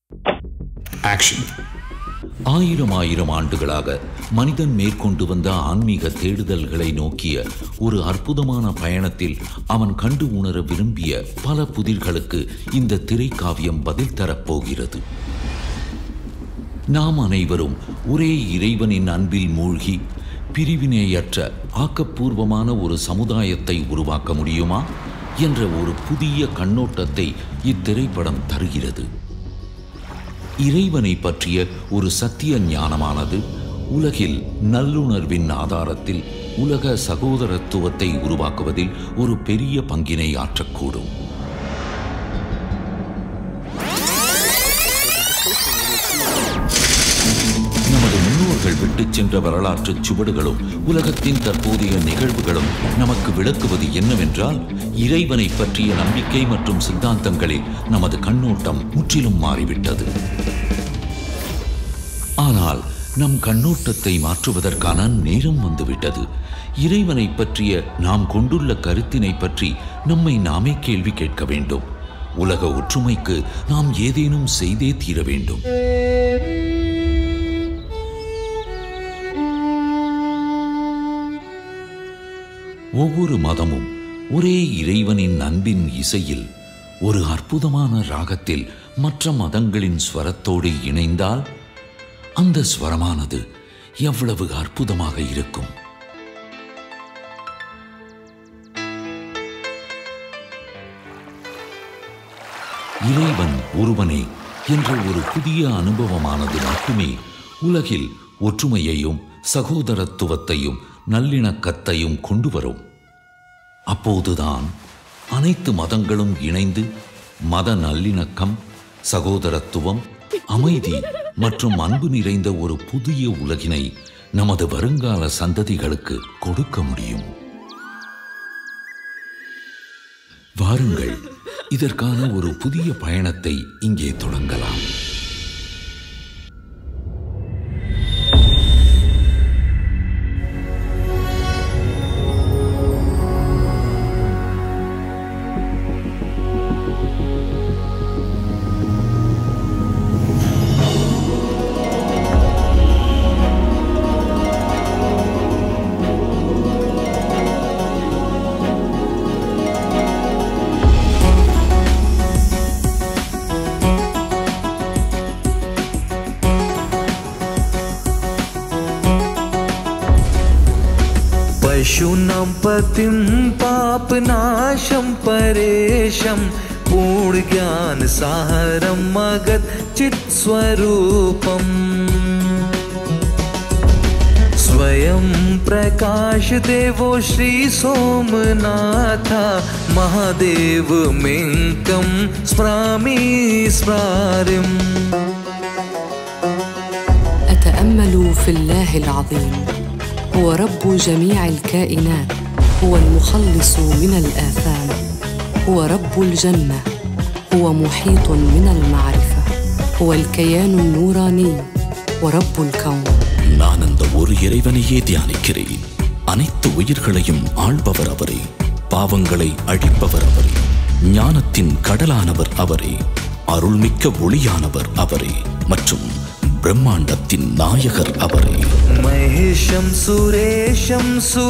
Action. ஆயிரம் ஆயிரம் ஆண்டுகளாக மனிதன் மேற்கொண்டு வந்த ஆன்மீக தேடுதல்களை நோக்கிய ஒரு அற்புதமான பயணத்தில் அவன் கண்டு உணர விரும்பிய பல புதிர்களுக்கு இந்த திரைக்காவியம் பதில் தரப்போகிறது நாம் அனைவரும் ஒரே இறைவனின் அன்பில் மூழ்கி பிரிவினையற்ற ஆக்கப்பூர்வமான ஒரு சமுதாயத்தை உருவாக்க முடியுமா என்ற ஒரு புதிய கண்ணோட்டத்தை இத்திரைப்படம் தருகிறது இறைவனை பற்றிய ஒரு சத்திய ஞானமானது உலகில் நல்லுணர்வின் ஆதாரத்தில் உலக சகோதரத்துவத்தை உருவாக்குவதில் ஒரு பெரிய பங்கினை ஆற்றக்கூடும் நமது முன்னோர்கள் விட்டுச் சென்ற வரலாற்று சுவடுகளும் உலகத்தின் தற்போதைய நிகழ்வுகளும் நமக்கு விளக்குவது என்னவென்றால் இறைவனை பற்றிய நம்பிக்கை மற்றும் சித்தாந்தங்களில் நமது கண்ணோட்டம் முற்றிலும் மாறிவிட்டது ஆனால் நம் கண்ணோட்டத்தை மாற்றுவதற்கான நேரம் வந்துவிட்டது இறைவனை பற்றிய நாம் கொண்டுள்ள கருத்தினை பற்றி நம்மை நாமே கேள்வி கேட்க வேண்டும் உலக ஒற்றுமைக்கு நாம் ஏதேனும் செய்தே தீர வேண்டும் ஒவ்வொரு மதமும் ஒரே இறைவனின் அன்பின் இசையில் ஒரு அற்புதமான ராகத்தில் மற்ற மதங்களின் ஸ்வரத்தோடு இணைந்தால் அந்த ஸ்வரமானது எவ்வளவு அற்புதமாக இருக்கும் இறைவன் ஒருவனே என்ற ஒரு புதிய அனுபவமானது மட்டுமே உலகில் ஒற்றுமையையும் சகோதரத்துவத்தையும் நல்லிணக்கத்தையும் கொண்டு வரும் அப்போதுதான் அனைத்து மதங்களும் இணைந்து மத நல்லிணக்கம் சகோதரத்துவம் அமைதி மற்றும் அன்பு நிறைந்த ஒரு புதிய உலகினை நமது வருங்கால சந்ததிகளுக்கு கொடுக்க முடியும் வாருங்கள் இதற்கான ஒரு புதிய பயணத்தை இங்கே தொடங்கலாம் पशूनां पतिं पापनाशं परेशं पूर्णज्ञानसारं मगत् चित्स्वरूपम् स्वयं प्रकाशदेवो श्रीसोमनाथ महादेवमेकं स्मरामि स्मरारिम् أتأمل في الله العظيم هو رب جميع الكائنات هو المخلص من الآثام هو رب الجنة هو محيط من المعرفة هو الكيان النوراني ورب الكون நான் அந்த ஒரு இறைவனையே தியானிக்கிறேன் அனைத்து உயிர்களையும் ஆள்பவர் அவரே பாவங்களை அழிப்பவர் அவரே ஞானத்தின் கடலானவர் அவரே அருள்மிக்க ஒளியானவர் அவரே மற்றும் பிரம்மாண்டத்தின் நாயகர் அவரே महेशं सुरेशं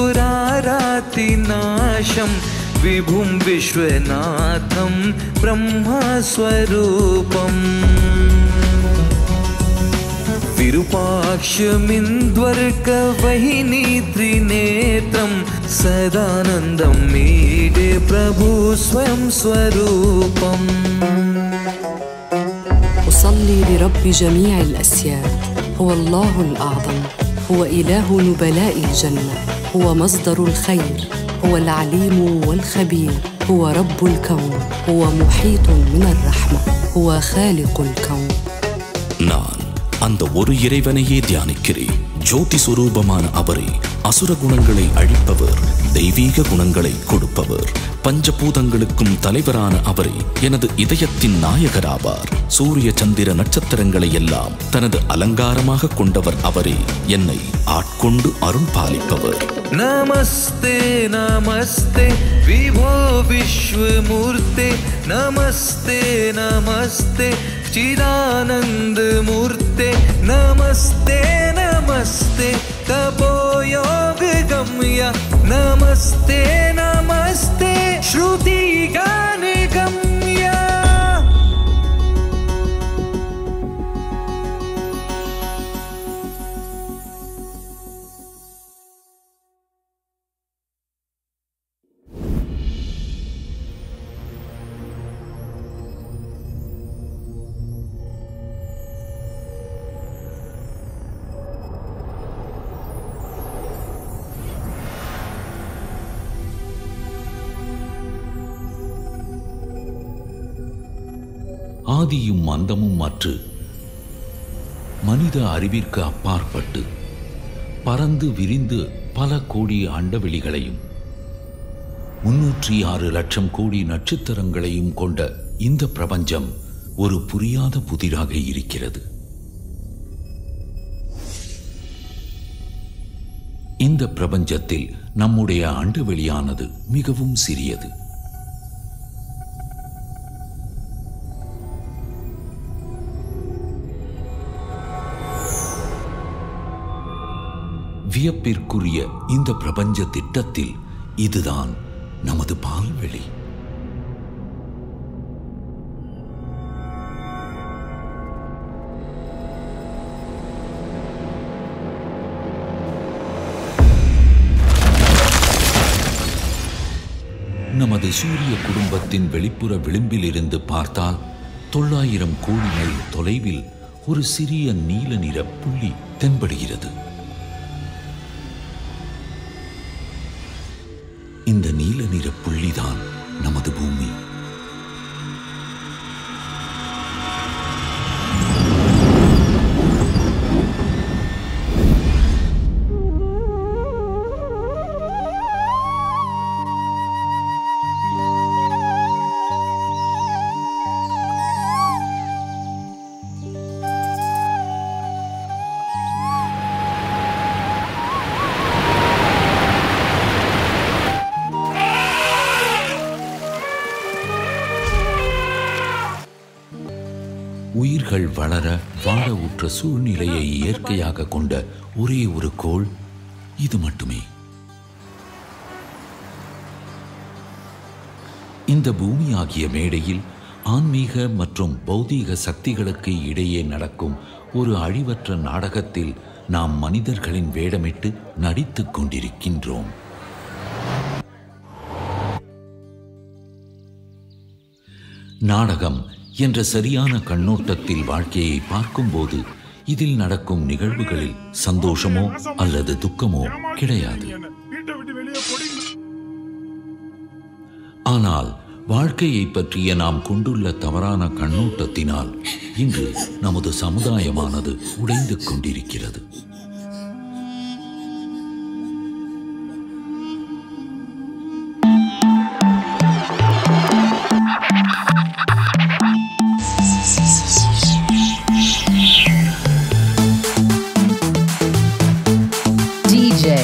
सुरारातिनाशं विभुं विश्वनाथं ब्रह्मस्वरूपम् विरूपाक्षमिन्द्वर्कवहिनी त्रिनेत्रं सदानन्दं मीडे प्रभु स्वयं स्वरूपम् أصلي لرب جميع الأسياد هو الله الأعظم هو إله نبلاء الجنة هو مصدر الخير هو العليم والخبير هو رب الكون هو محيط من الرحمة هو خالق الكون நான் அந்த ஒரு இறைவனையே தியானிக்கிறேன் ஜோதி சுரூபமான அவரே அசுர குணங்களை அழிப்பவர் தெய்வீக குணங்களை கொடுப்பவர் பஞ்சபூதங்களுக்கும் தலைவரான அவரே எனது இதயத்தின் நாயகராவார் சூரிய சந்திர நட்சத்திரங்களை எல்லாம் தனது அலங்காரமாக கொண்டவர் அவரே என்னை ஆட்கொண்டு அருள் பாலிப்பவர் नमस्ते नमस्ते विभो विश्वमूर्ते नमस्ते नमस्ते चिदानन्द मूर्ते नमस्ते नमस्ते तपोयोग गम्य नमस्ते नमस्ते श्रुतिगान गम्य ஆதியும் அந்தமும் அற்று மனித அறிவிற்கு அப்பாற்பட்டு பறந்து விரிந்து பல கோடி அண்டவெளிகளையும் முன்னூற்றி ஆறு லட்சம் கோடி நட்சத்திரங்களையும் கொண்ட இந்த பிரபஞ்சம் ஒரு புரியாத புதிராக இருக்கிறது இந்த பிரபஞ்சத்தில் நம்முடைய அண்டவெளியானது மிகவும் சிறியது வியப்பிற்குரிய இந்த பிரபஞ்ச திட்டத்தில் இதுதான் நமது பால்வெளி நமது சூரிய குடும்பத்தின் வெளிப்புற விளிம்பில் இருந்து பார்த்தால் தொள்ளாயிரம் கோடி மைல் தொலைவில் ஒரு சிறிய நீல நிற புள்ளி தென்படுகிறது இந்த நீல நிற புள்ளிதான் நமது பூமி உயிர்கள் வளர வாழ உற்ற சூழ்நிலையை இயற்கையாக கொண்ட ஒரே ஒரு கோள் இது மட்டுமே இந்த பூமி ஆகிய மேடையில் ஆன்மீக மற்றும் பௌதீக சக்திகளுக்கு இடையே நடக்கும் ஒரு அழிவற்ற நாடகத்தில் நாம் மனிதர்களின் வேடமிட்டு நடித்துக் கொண்டிருக்கின்றோம் நாடகம் என்ற சரியான கண்ணோட்டத்தில் வாழ்க்கையை பார்க்கும்போது இதில் நடக்கும் நிகழ்வுகளில் சந்தோஷமோ அல்லது துக்கமோ கிடையாது வீட்டை விட்டு வெளியே போடி ஆனால் வாழ்க்கையை பற்றிய நாம் கொண்டுள்ள தவறான கண்ணோட்டத்தினால் இன்று நமது சமுதாயமானது உடைந்து கொண்டிருக்கிறது DJ.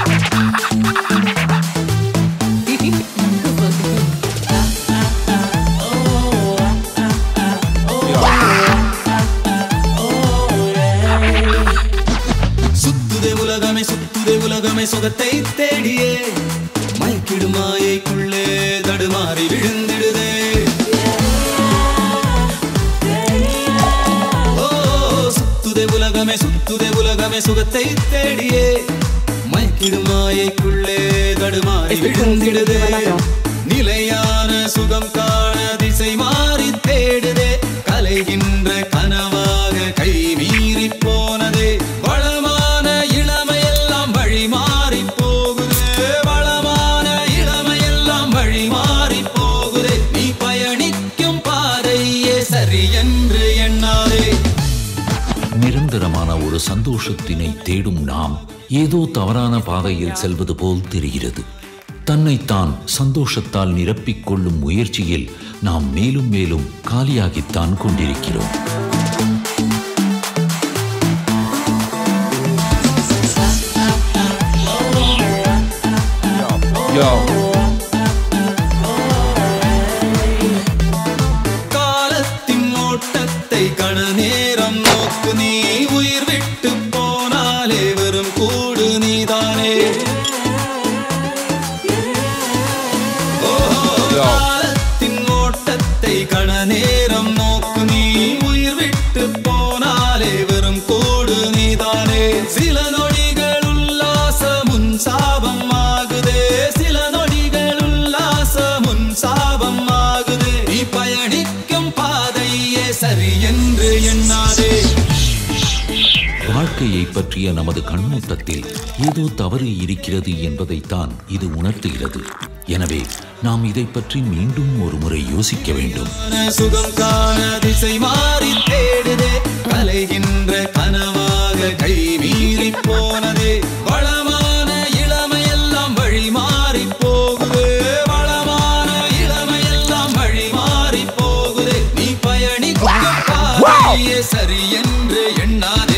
சுத்துதே உலகமே சுத்துதே உலகமே சுகத்தை தேடியே மயக்கிடும் மாயைக்குள்ளே தடுமாறி விழுந்திடுதே ஓ சுத்துதே உலகமே சுத்துதே உலகமே சுகத்தை தேடியே மயக்கிடும் மாயைக்குள்ளே தடுமாறி விழுந்திடுதே நிலையான சுகம் காண திசை மாறி தேடுதே கலைகின்ற கனவாக கை மீறி போனதே வளமான இளமையெல்லாம் வழி மாறி போகுதே வளமான இளமையெல்லாம் வழி மாறி போகுதே நீ பயணிக்கும் பாதையே சரி என்று எண்ணாதே நிரந்தரமான ஒரு சந்தோஷத்தினை தேடும் நாம் ஏதோ தவறான பாதையில் செல்வது போல் தெரிகிறது தன்னைத்தான் சந்தோஷத்தால் நிரப்பிக் கொள்ளும் முயற்சியில் நாம் மேலும் மேலும் காலியாகித்தான் கொண்டிருக்கிறோம் காலத்தின் ஓட்டத்தை நேரம் நோக்கு நீ உயிர் விட்டு போனாலே வெறும் கோடு நீதானே சில நொடிகள் உல்லாசமுன் சாபம் ஆகுதே சில நொடிகள் உல்லாசமுன் சாபம் ஆகுதே நீ பயணிக்கும் பாதையே சரி என்று எண்ணாதே வாழ்க்கையை பற்றிய நமது கண்ணோட்டத்தில் ஏதோ தவறு இருக்கிறது என்பதைத்தான் இது உணர்த்துகிறது எனவே நாம் இதை பற்றி மீண்டும் ஒரு முறை யோசிக்க வேண்டும் சுகம் காண திசை மாறி தேடுதே கலைகின்ற கனவாக கை மீறி போனதே வளமான இளமையெல்லாம் வழி மாறி போகுதே வளமான இளமையெல்லாம் வழி மாறி போகுதே நீ பயணிக்கும் பாதையே சரி என்று எண்ணாதே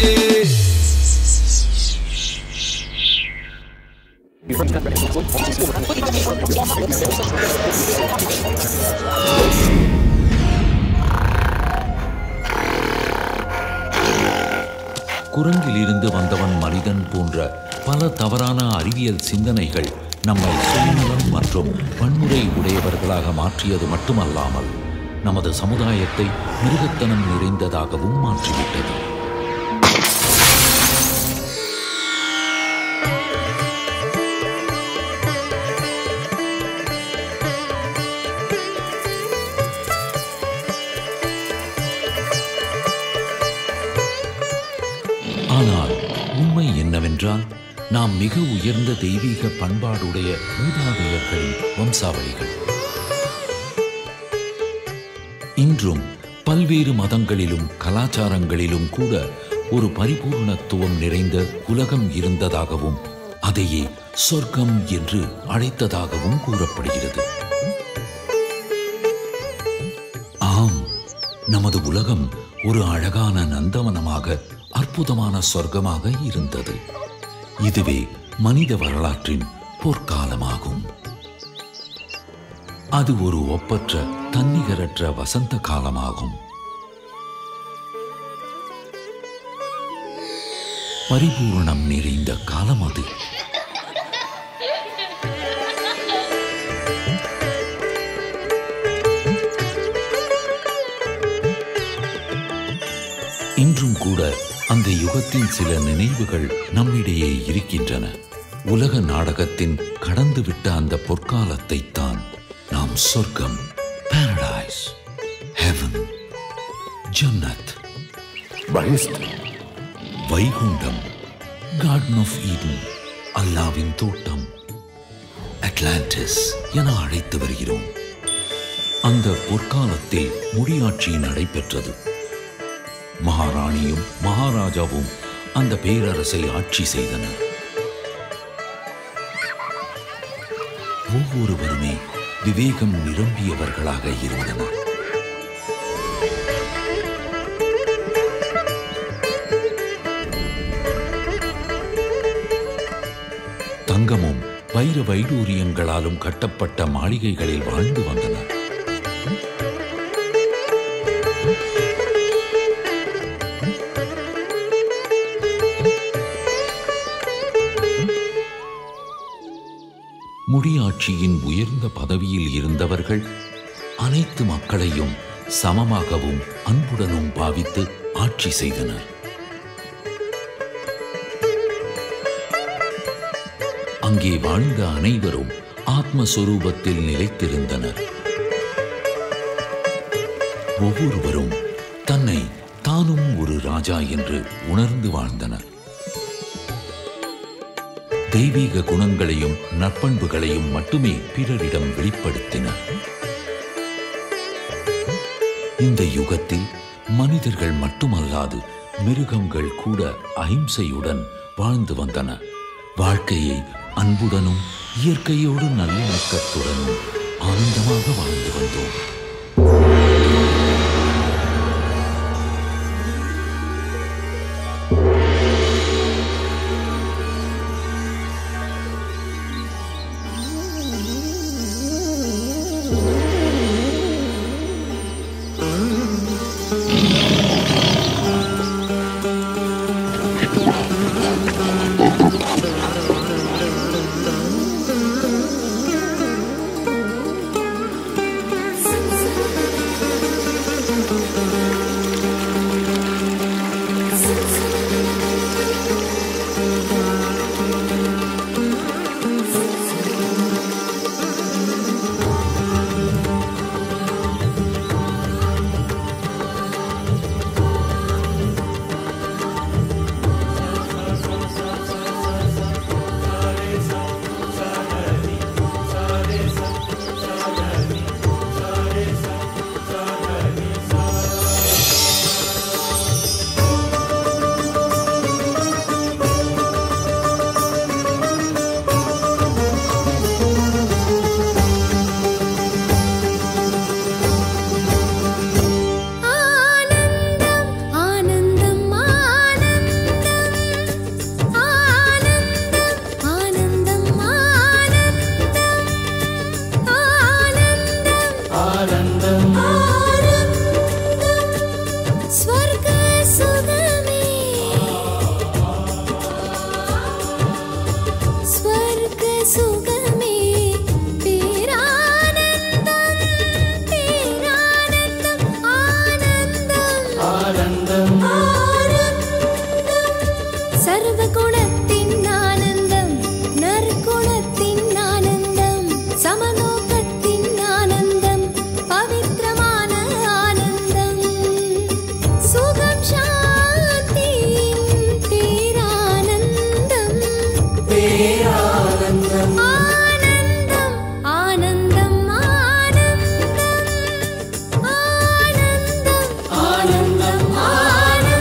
குரங்கிலிருந்து வந்தவன் மனிதன் போன்ற பல தவறான அறிவியல் சிந்தனைகள் நம்மை சுயநலம் மற்றும் வன்முறை உடையவர்களாக மாற்றியது மட்டுமல்லாமல் நமது சமுதாயத்தை மிருகத்தனம் நிறைந்ததாகவும் மாற்றிவிட்டது ஆனால் உண்மை என்னவென்றால் நாம் மிக உயர்ந்த தெய்வீக பண்பாடுடைய மூதாதையர்களின் வம்சாவளிகள் இன்றும் பல்வேறு மதங்களிலும் கலாச்சாரங்களிலும் கூட ஒரு பரிபூர்ணத்துவம் நிறைந்த உலகம் இருந்ததாகவும் அதையே சொர்க்கம் என்று அழைத்ததாகவும் கூறப்படுகிறது ஆம் நமது உலகம் ஒரு அழகான நந்தவனமாக அற்புதமான சொர்க்கமாக இருந்தது இதுவே மனித வரலாற்றின் பொற்காலமாகும் அது ஒரு ஒப்பற்ற தன்னிகரற்ற வசந்த காலமாகும் பரிபூரணம் நிறைந்த காலம் அது இன்றும் கூட அந்த யுகத்தின் சில நினைவுகள் நம்மிடையே இருக்கின்றன உலக நாடகத்தின் கடந்துவிட்ட அந்த பொற்காலத்தை தான் நாம் சொர்க்கம் பாரடைஸ் ஹெவன் ஜன்னத் வைகுண்டம் கார்டன் ஆஃப் ஈடன் அல்லாவின் தோட்டம் அட்லாண்டிஸ் என அழைத்து வருகிறோம் அந்த பொற்காலத்தில் முடியாட்சி நடைபெற்றது மகாராணியும் மகாராஜாவும் அந்த பேரரசை ஆட்சி செய்தனர் ஒவ்வொருவருமே விவேகம் நிரம்பியவர்களாக இருந்தனர் தங்கமும் வைர வைடூரியங்களாலும் கட்டப்பட்ட மாளிகைகளில் வாழ்ந்து வந்தனர் முடியாட்சியின் உயர்ந்த பதவியில் இருந்தவர்கள் அனைத்து மக்களையும் சமமாகவும் அன்புடனும் பாவித்து ஆட்சி செய்தனர் அங்கே வாழ்ந்த அனைவரும் ஆத்மஸ்வரூபத்தில் நிலைத்திருந்தனர் ஒவ்வொருவரும் தன்னை தானும் ஒரு ராஜா என்று உணர்ந்து வாழ்ந்தனர் தெய்வீக குணங்களையும் நற்பண்புகளையும் மட்டுமே பிறரிடம் வெளிப்படுத்தினர் இந்த யுகத்தில் மனிதர்கள் மட்டுமல்லாது மிருகங்கள் கூட அஹிம்சையுடன் வாழ்ந்து வந்தன வாழ்க்கையை அன்புடனும் இயற்கையோடு நல்லிணக்கத்துடனும் ஆனந்தமாக வாழ்ந்து வந்தோம் ஆனந்தம் ஆனந்தம் ஆனந்தம் ஆனந்தம் ஆனந்தம் ஆனந்தம் ஆனந்தம் ஸ்வர்க சுகமே ஸ்வர்க சுகமே பேரானந்தம் பேரானந்தம் ஆனந்தம் ஆனந்தம் ஆனந்தம் சர்வ குணத்தின் ஆனந்தம் நற்குணத்தின் ஆனந்தம் சமலோகத்தின் ஆனந்தம் பவித்திரமான ஆனந்தம் சுகம் சாந்தியின் பேரானந்தம் பேரானந்தம் ஆனந்தம் ஆனந்தம் ஆனந்தம் ஆனந்தம் ஆனந்தம் ஆனந்தம்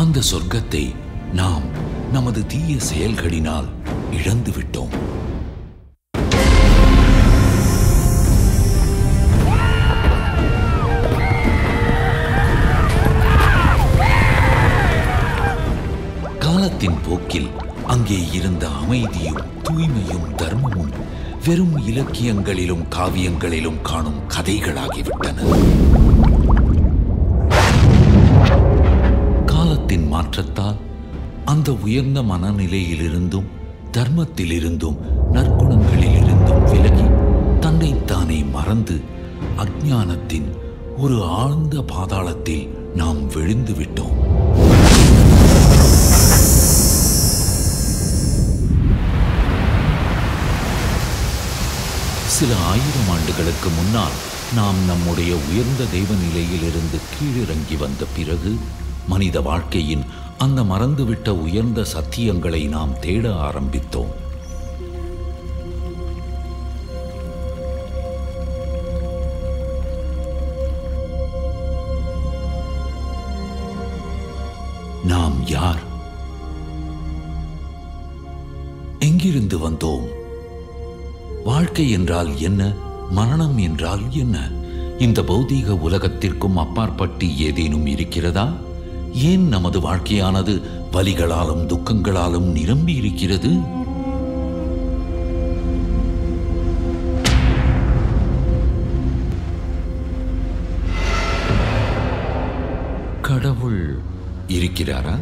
அந்த சொர்க்கத்தை நாம் நமது தீய செயல்களினால் இழந்து விட்டோம் காலத்தின் போக்கில் அங்கே இருந்த அமைதியும் தூய்மையும் தர்மமும் வெறும் இலக்கியங்களிலும் காவியங்களிலும் காணும் கதைகளாகிவிட்டன காலத்தின் மாற்றத்தால் அந்த உயர்ந்த மனநிலையிலிருந்தும் தர்மத்திலிருந்தும் நற்குணங்களிலிருந்தும் விலகி தன்னைத்தானே மறந்து அஞ்ஞானத்தின் ஒரு ஆழ்ந்த பாதாளத்தில் நாம் விழுந்து விட்டோம் சில ஆயிரம் ஆண்டுகளுக்கு முன்னால் நாம் நம்முடைய உயர்ந்த தெய்வ நிலையிலிருந்து கீழிறங்கி வந்த பிறகு மனித வாழ்க்கையின் அந்த மறந்துவிட்ட உயர்ந்த சத்தியங்களை நாம் தேட ஆரம்பித்தோம் நாம் யார் எங்கிருந்து வந்தோம் வாழ்க்கை என்றால் என்ன மரணம் என்றால் என்ன இந்த பௌதீக உலகத்திற்கும் அப்பாற்பட்டு ஏதேனும் இருக்கிறதா ஏன் நமது வாழ்க்கையானது வலிகளாலும் துக்கங்களாலும் நிரம்பி இருக்கிறது கடவுள் இருக்கிறாரா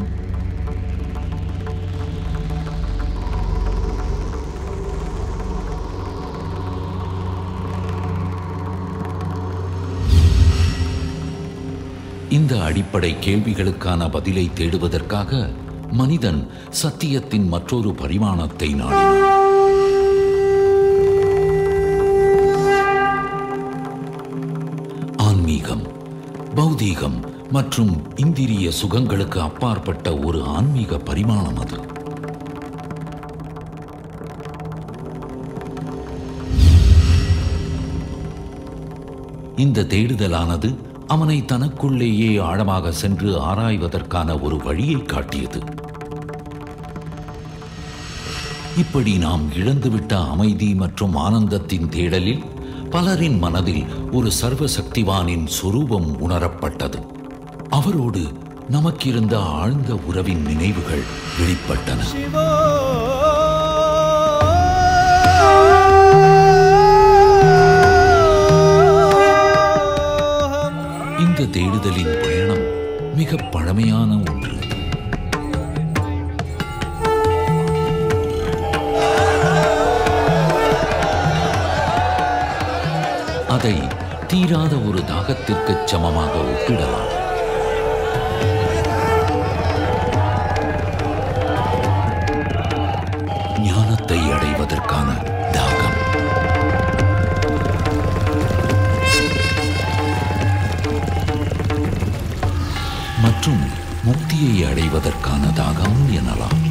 இந்த அடிப்படை கேள்விகளுக்கான பதிலை தேடுவதற்காக மனிதன் சத்தியத்தின் மற்றொரு பரிமாணத்தை நாடினான் ஆன்மீகம் பௌதீகம் மற்றும் இந்திரிய சுகங்களுக்கு அப்பாற்பட்ட ஒரு ஆன்மீக பரிமாணம் அது இந்த தேடுதலானது அவனை தனக்குள்ளேயே ஆழமாக சென்று ஆராய்வதற்கான ஒரு வழியை காட்டியது இப்படி நாம் இழந்துவிட்ட அமைதி மற்றும் ஆனந்தத்தின் தேடலில் பலரின் மனதில் ஒரு சர்வ சக்திவானின் சொரூபம் உணரப்பட்டது அவரோடு நமக்கிருந்த ஆழ்ந்த உறவின் நினைவுகள் வெளிப்பட்டன இந்த தேடுதலின் பயணம் மிக பழமையான ஒன்று அதை தீராத ஒரு தாகத்திற்கு சமமாக ஒப்பிடலாம் ஞானத்தை அடைவதற்கான தாகம் மற்றும் முக்தியை அடைவதற்கான தாகம் எனலாம்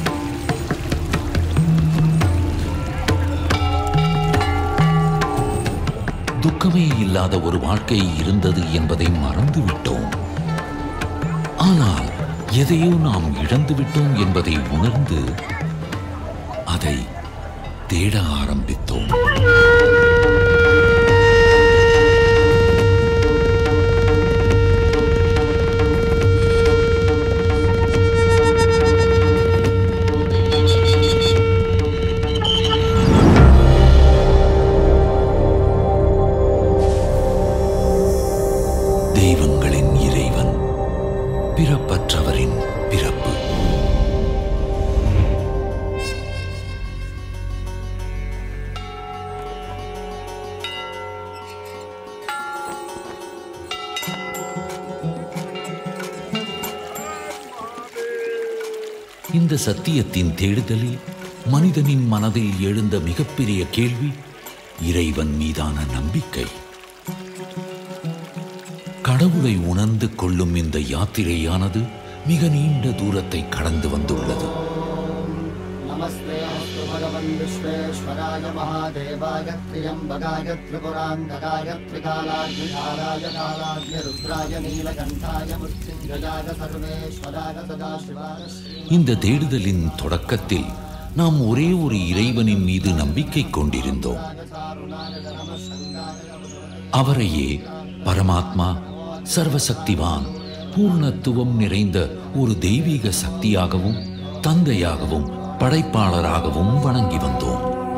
துக்கமே இல்லாத ஒரு வாழ்க்கை இருந்தது என்பதை மறந்துவிட்டோம் ஆனால் எதையோ நாம் இழந்து விட்டோம் என்பதை உணர்ந்து அதை தேட ஆரம்பித்தோம் தெய்வங்களின் இறைவன் பிறப்பற்றவரின் பிறப்பு இந்த சத்தியத்தின் தேடுதலில் மனிதனின் மனதில் எழுந்த மிகப்பெரிய கேள்வி இறைவன் மீதான நம்பிக்கை கடவுளை உணர்ந்து கொள்ளும் இந்த யாத்திரையானது மிக நீண்ட தூரத்தை கடந்து வந்துள்ளது नमस्ते अस्तु भगवन् विश्वेश्वराय महादेवाय त्र्यम्बकाय त्रिपुरान्तकाय त्रिकालाग्निकालाय कालाग्निरुद्राय नीलकण्ठाय मृत्युञ्जयाय सर्वेश्वराय सदाशिवाय श्री இந்த தேடுதலின் தொடக்கத்தில் நாம் ஒரே ஒரு இறைவனின் மீது நம்பிக்கை கொண்டிருந்தோம் அவரையே பரமாத்மா சர்வசக்திவான் பூர்ணத்துவம் நிறைந்த ஒரு தெய்வீக சக்தியாகவும் தந்தையாகவும் படைப்பாளராகவும் வணங்கி வந்தோம்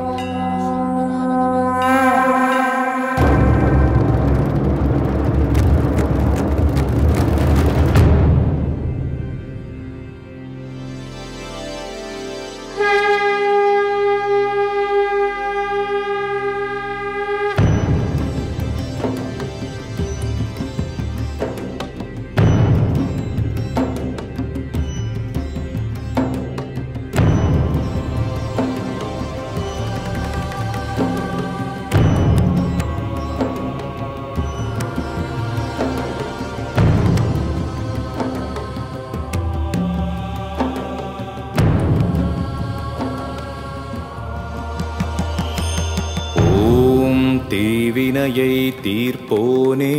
ஓம் தீவினையை தீர்ப்போனே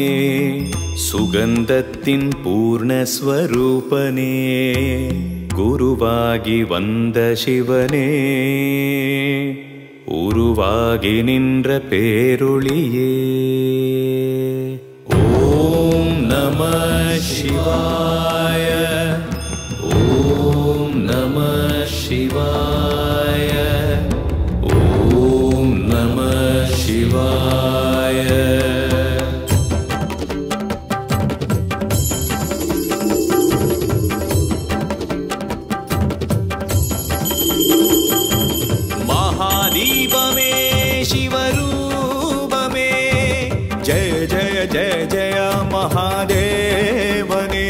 சுகந்தத்தின் பூர்ணஸ்வரூபனே குருவாகி வந்த சிவனே உருவாகி நின்ற பேரொளியே ஓம் நம சிவாய ஓம் நம சிவாய ஓம் நம சிவாய महादीपमे शिवरूपमे जय जय जय जय महादेवने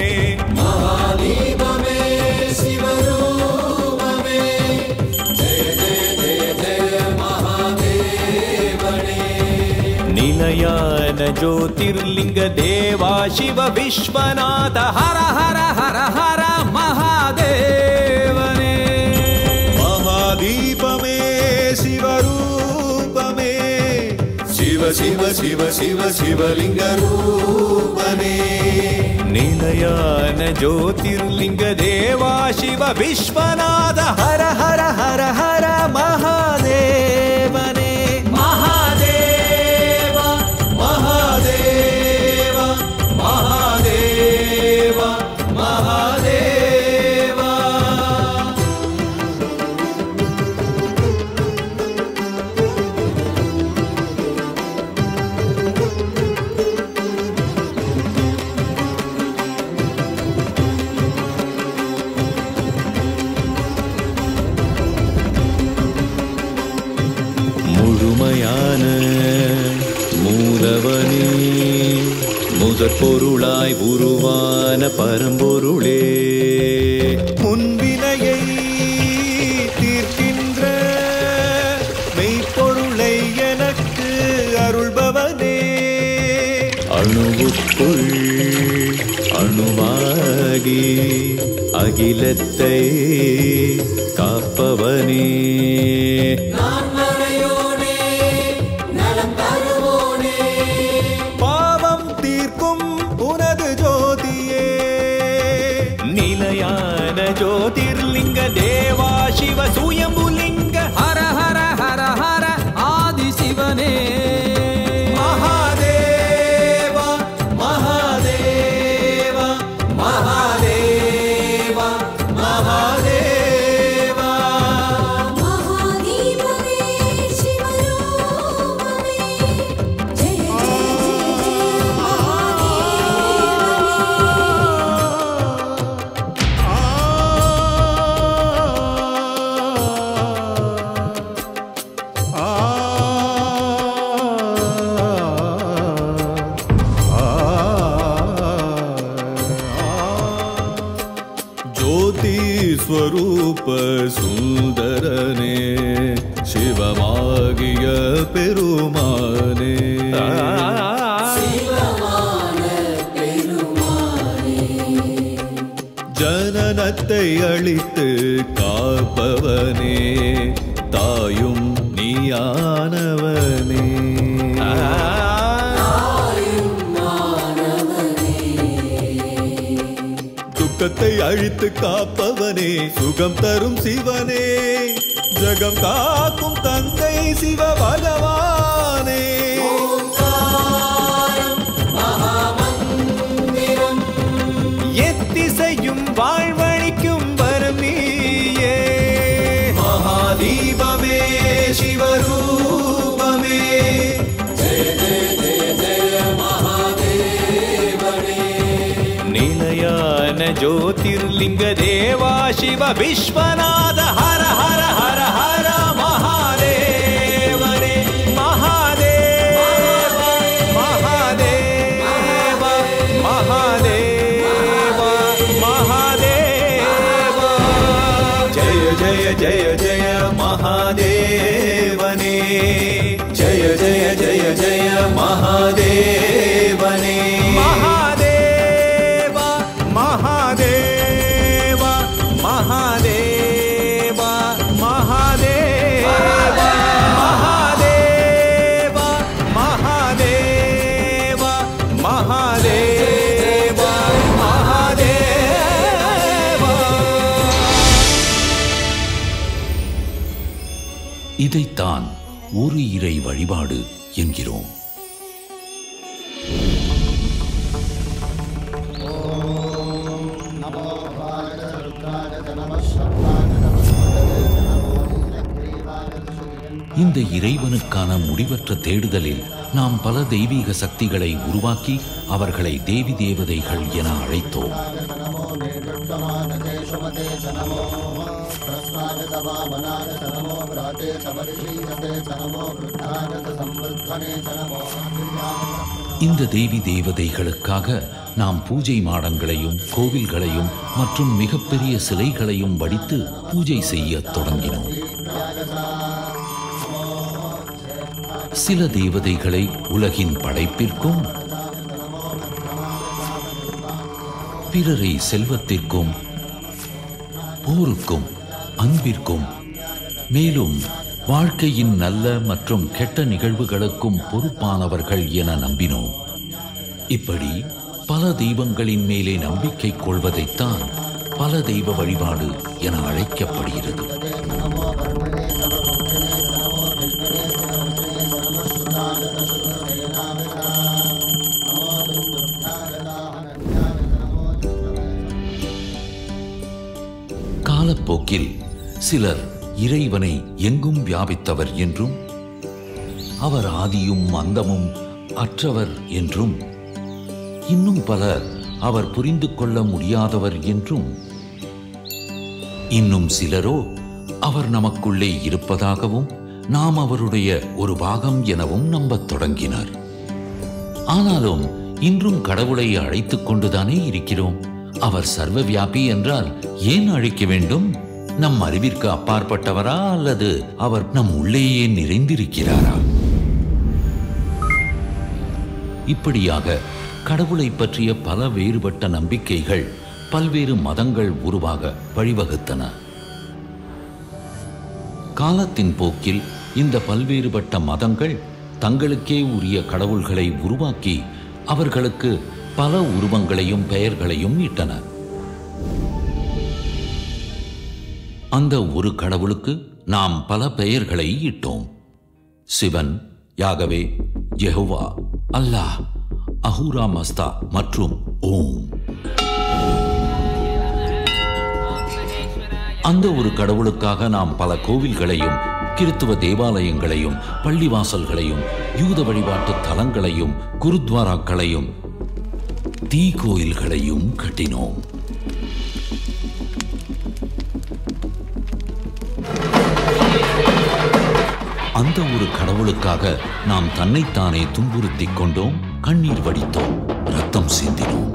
महादीपमे शिवरूपमे जय जय जय जय महादेवने निलयान ज्योतिर्लिङ्ग देवा शिव विश्वनाथ हर हर हर हर महादेवने महादीपमे शिवरूपमे शिव शिव शिव शिव शिवलिङ्गरूपने निलयान ज्योतिर्लिङ्ग देवा शिव विश्वनाथ हर हर हर हर महादेवने महादेव महादेव महादेव महादेव முழுமையான மூலவனே முதற் பொருளாய் உருவான பரம்பொருளே முன்வினையை தீர்க்கின்ற மெய்ப்பொருளை எனக்கு அருள்பவனே அணுவுக்குள் அணுவாகி அகிலத்தை காப்பவனே பாவம் தீர்க்கும் உனது ஜோதியே நிலையான ஜோதிர்லிங்க தேவா சிவ சுயம்புலிங்க ஹர ஹர ஹர ஹர ஆதி சிவனே மகாதேவா மகாதேவா மகாதேவா மகாதேவா महादीपमे शिवरूपमे जय जय जय जय महादेवने ஜோதி ஸ்வரூப சுந்தரனே சிவமாகிய பெருமானே ஜனனத்தை அழித்து காப்பவனே தாயும் நீயானவனே துக்கத்தை அழித்து காப்பவனே சுகம் தரும் சிவனே ஜகம் காக்கும் தந்தை சிவ பகவானே எத்திசையும் வாழ்வழிக்கும் வரம் நீயே மகாதீபமே சிவரூபமே நிலையான ஜோதிர்லிங்க தேவா சிவ விஸ்வநாத ஹர ஹர ஹர ஹர மகாதேவனே மகாதேவ மகாதேவ மகாதேவ மகாதேவ ஜய ஜய ஜய ஜய மகாதேவனே ஜய ஜய ஜய ஜய மகாதேவனே மகாதேவ மகாதேவ மகாதேவ மகாதேவ மகாதேவ மகாதேவ மகாதேவ மகாதேவ இதைத்தான் ஒரு இறை வழிபாடு என்கிறோம் नमो भागरुद्राय च नमः शब्दाय नमः नमो नीलग्रीवाय च श्रीरङ्गाय இந்த இறைவனுக்கான முடிவற்ற தேடுதலில் நாம் பல தெய்வீக சக்திகளை உருவாக்கி அவர்களை தேவி தேவதைகள் என அழைத்தோம் च नमो निर्दुष्टमानते सुमते च नमो प्रस्वाय च वामनाय च नमो बृहते च परिशीयते च नमो वृद्धाय च संवृद्धने च नमो प्रियाय இந்த தேவி தேவதைகளுக்காக நாம் பூஜை மாடங்களையும் கோவில்களையும் மற்றும் மிகப்பெரிய சிலைகளையும் வடித்து பூஜை செய்யத் தொடங்கினோம் சில தேவதைகளை உலகின் படைப்பிற்கும் பிறரை செல்வத்திற்கும் போருக்கும் அன்பிற்கும் மேலும் வாழ்க்கையின் நல்ல மற்றும் கெட்ட நிகழ்வுகளுக்கும் பொறுப்பானவர்கள் என நம்பினோம் இப்படி பல தெய்வங்களின் மேலே நம்பிக்கை கொள்வதைத்தான் பல தெய்வ வழிபாடு என அழைக்கப்படுகிறது காலப்போக்கில் சிலர் இறைவனை எங்கும் வியாபித்தவர் என்றும் அவர் ஆதியும் அந்தமும் அற்றவர் என்றும் இன்னும் பலர் அவர் புரிந்து கொள்ள முடியாதவர் என்றும் இன்னும் சிலரோ அவர் நமக்குள்ளே இருப்பதாகவும் நாம் அவருடைய ஒரு பாகம் எனவும் நம்பத் தொடங்கினர் ஆனாலும் இன்றும் கடவுளை அழைத்துக் கொண்டுதானே இருக்கிறோம் அவர் சர்வ வியாபி என்றால் ஏன் அழைக்க வேண்டும் நம் அறிவிற்கு அப்பாற்பட்டவரா அல்லது அவர் நம் உள்ளேயே நிறைந்திருக்கிறாரா இப்படியாக கடவுளை பற்றிய பல வேறுபட்ட நம்பிக்கைகள் பல்வேறு மதங்கள் உருவாக வழிவகுத்தன காலத்தின் போக்கில் இந்த பல்வேறுபட்ட மதங்கள் தங்களுக்கே உரிய கடவுள்களை உருவாக்கி அவர்களுக்கு பல உருவங்களையும் பெயர்களையும் இட்டன அந்த ஒரு கடவுளுக்கு நாம் பல பெயர்களை இட்டோம் சிவன் யாகவே யெகோவா அல்லாஹ் அஹூரா மஸ்தா மற்றும் ஓம் அந்த ஒரு கடவுளுக்காக நாம் பல கோவில்களையும் கிறித்துவ தேவாலயங்களையும் பள்ளிவாசல்களையும் யூத வழிபாட்டு தலங்களையும் குருத்வாராக்களையும் தீ கோயில்களையும் கட்டினோம் அந்த ஒரு கடவுளுக்காக நாம் தன்னைத்தானே துன்புறுத்திக் கொண்டோம் கண்ணீர் வடித்தோம் ரத்தம் சிந்தினோம்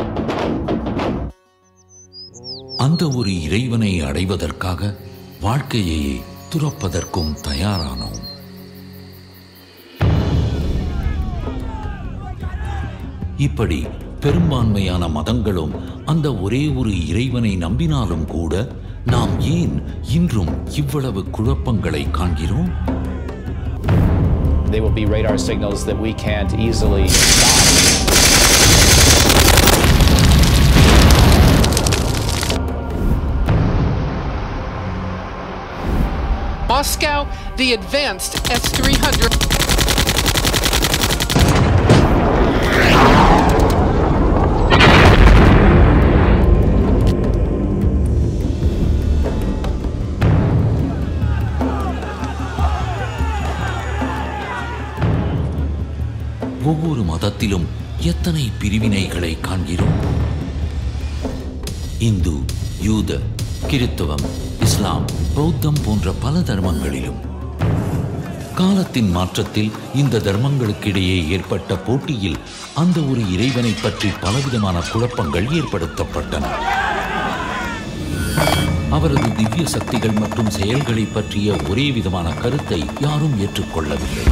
அந்த ஒரு இறைவனை அடைவதற்காக வாழ்க்கையையே துறப்பதற்கும் தயாரானோம் இப்படி பெரும்பான்மையான மதங்களும் அந்த ஒரே ஒரு இறைவனை நம்பினாலும் கூட நாம் ஏன் இன்றும் இவ்வளவு குழப்பங்களை காண்கிறோம் They will be radar signals that we can't easily Moscow, the advanced S 300. ஒவ்வொரு மதத்திலும் எத்தனை பிரிவினைகளை காண்கிறோம் இந்து யூத கிறித்துவம் இஸ்லாம் பௌத்தம் போன்ற பல தர்மங்களிலும் காலத்தின் மாற்றத்தில் இந்த தர்மங்களுக்கிடையே ஏற்பட்ட போட்டியில் அந்த ஒரு இறைவனை பற்றி பலவிதமான குழப்பங்கள் ஏற்படுத்தப்பட்டன அவரது திவ்ய சக்திகள் மற்றும் செயல்களை பற்றிய ஒரே விதமான கருத்தை யாரும் ஏற்றுக்கொள்ளவில்லை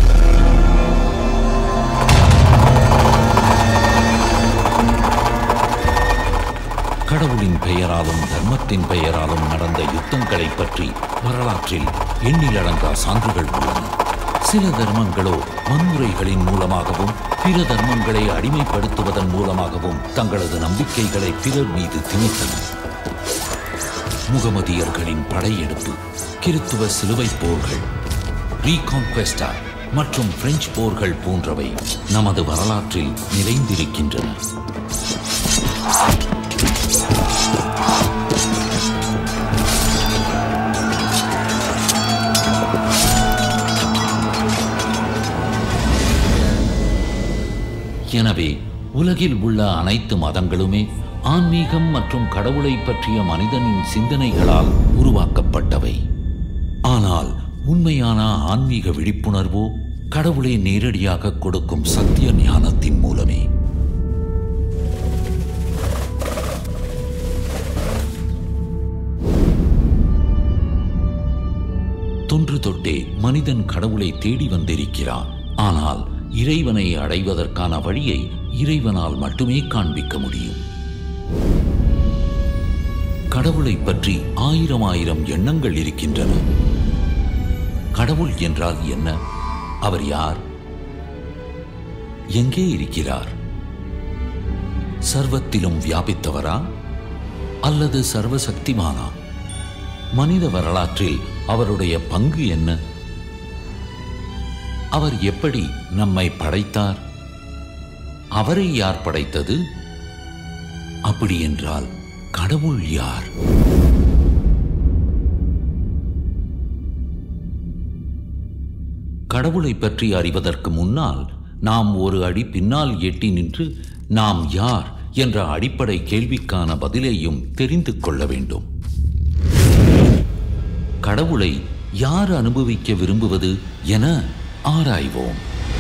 கடவுளின் பெயராலும் தர்மத்தின் பெயராலும் நடந்த யுத்தங்களை பற்றி வரலாற்றில் எண்ணிலடங்கா சான்றுகள் உள்ளன சில தர்மங்களோ வன்முறைகளின் மூலமாகவும் பிற தர்மங்களை அடிமைப்படுத்துவதன் மூலமாகவும் தங்களது நம்பிக்கைகளை பிறர் மீது திணித்தன முகமதியர்களின் படையெடுப்பு கிறித்துவ சிலுவை போர்கள் ரீகான்குவெஸ்டா மற்றும் பிரெஞ்சு போர்கள் போன்றவை நமது வரலாற்றில் நிறைந்திருக்கின்றன எனவே உலகில் உள்ள அனைத்து மதங்களுமே ஆன்மீகம் மற்றும் கடவுளை பற்றிய மனிதனின் சிந்தனைகளால் உருவாக்கப்பட்டவை ஆனால் உண்மையான ஆன்மீக விழிப்புணர்வோ கடவுளை நேரடியாக கொடுக்கும் சத்திய ஞானத்தின் மூலமே தொன்று தொட்டே மனிதன் கடவுளை தேடி வந்திருக்கிறான் ஆனால் இறைவனை அடைவதற்கான வழியை இறைவனால் மட்டுமே காண்பிக்க முடியும் கடவுளை பற்றி ஆயிரம் ஆயிரம் எண்ணங்கள் இருக்கின்றன கடவுள் என்றால் என்ன அவர் யார் எங்கே இருக்கிறார் சர்வத்திலும் வியாபித்தவரா அல்லது சர்வசக்திமானா மனித வரலாற்றில் அவருடைய பங்கு என்ன அவர் எப்படி நம்மை படைத்தார் அவரை யார் படைத்தது அப்படி என்றால் கடவுள் யார் கடவுளை பற்றி அறிவதற்கு முன்னால் நாம் ஒரு அடி பின்னால் எட்டி நின்று நாம் யார் என்ற அடிப்படை கேள்விக்கான பதிலையும் தெரிந்து கொள்ள வேண்டும் கடவுளை யார் அனுபவிக்க விரும்புவது என ஆராய்வோம்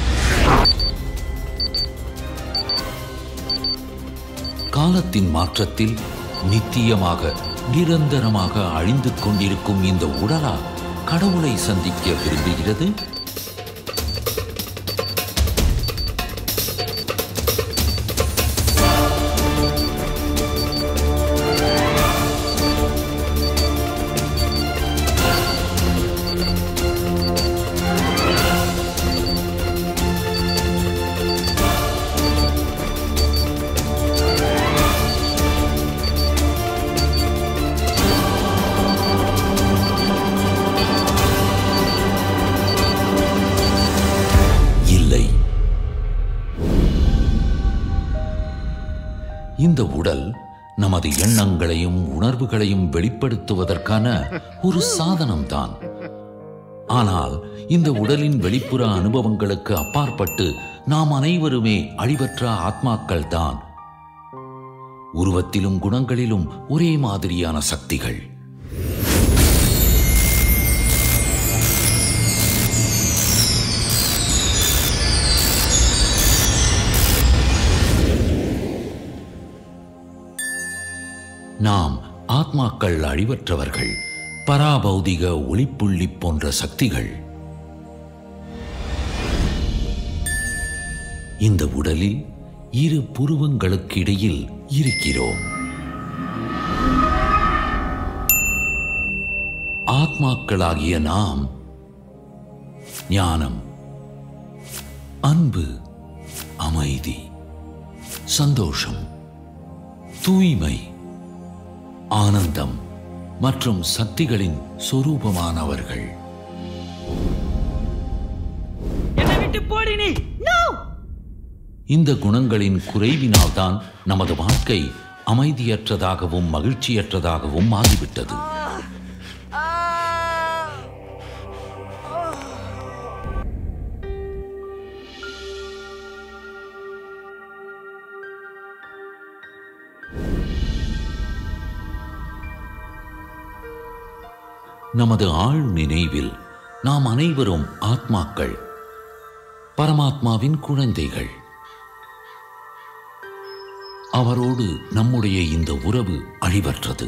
காலத்தின் மாற்றத்தில் நித்தியமாக நிரந்தரமாக அழிந்து கொண்டிருக்கும் இந்த உடலா கடவுளை சந்திக்க விரும்புகிறது இல்லை இந்த உடல் நமது எண்ணங்களையும் உணர்வுகளையும் வெளிப்படுத்துவதற்கான ஒரு சாதனம்தான் ஆனால் இந்த உடலின் வெளிப்புற அனுபவங்களுக்கு அப்பாற்பட்டு நாம் அனைவருமே அழிவற்ற ஆத்மாக்கள் தான் உருவத்திலும் குணங்களிலும் ஒரே மாதிரியான சக்திகள் நாம் ஆத்மாக்கள் அழிவற்றவர்கள் பராபௌதிக ஒளிப்புள்ளி போன்ற சக்திகள் இந்த உடலில் இரு புருவங்களுக்கு இடையில் இருக்கிறோம் ஆத்மாக்களாகிய நாம் ஞானம் அன்பு அமைதி சந்தோஷம் தூய்மை ஆனந்தம் மற்றும் சக்திகளின் சொரூபமானவர்கள் என்னை விட்டு போடி நீ நோ இந்த குணங்களின் குறைவினால்தான் நமது வாழ்க்கை அமைதியற்றதாகவும் மகிழ்ச்சியற்றதாகவும் ஆகிவிட்டது நமது ஆழ் நினைவில் நாம் அனைவரும் ஆத்மாக்கள் பரமாத்மாவின் குழந்தைகள் அவரோடு நம்முடைய இந்த உறவு அழிவற்றது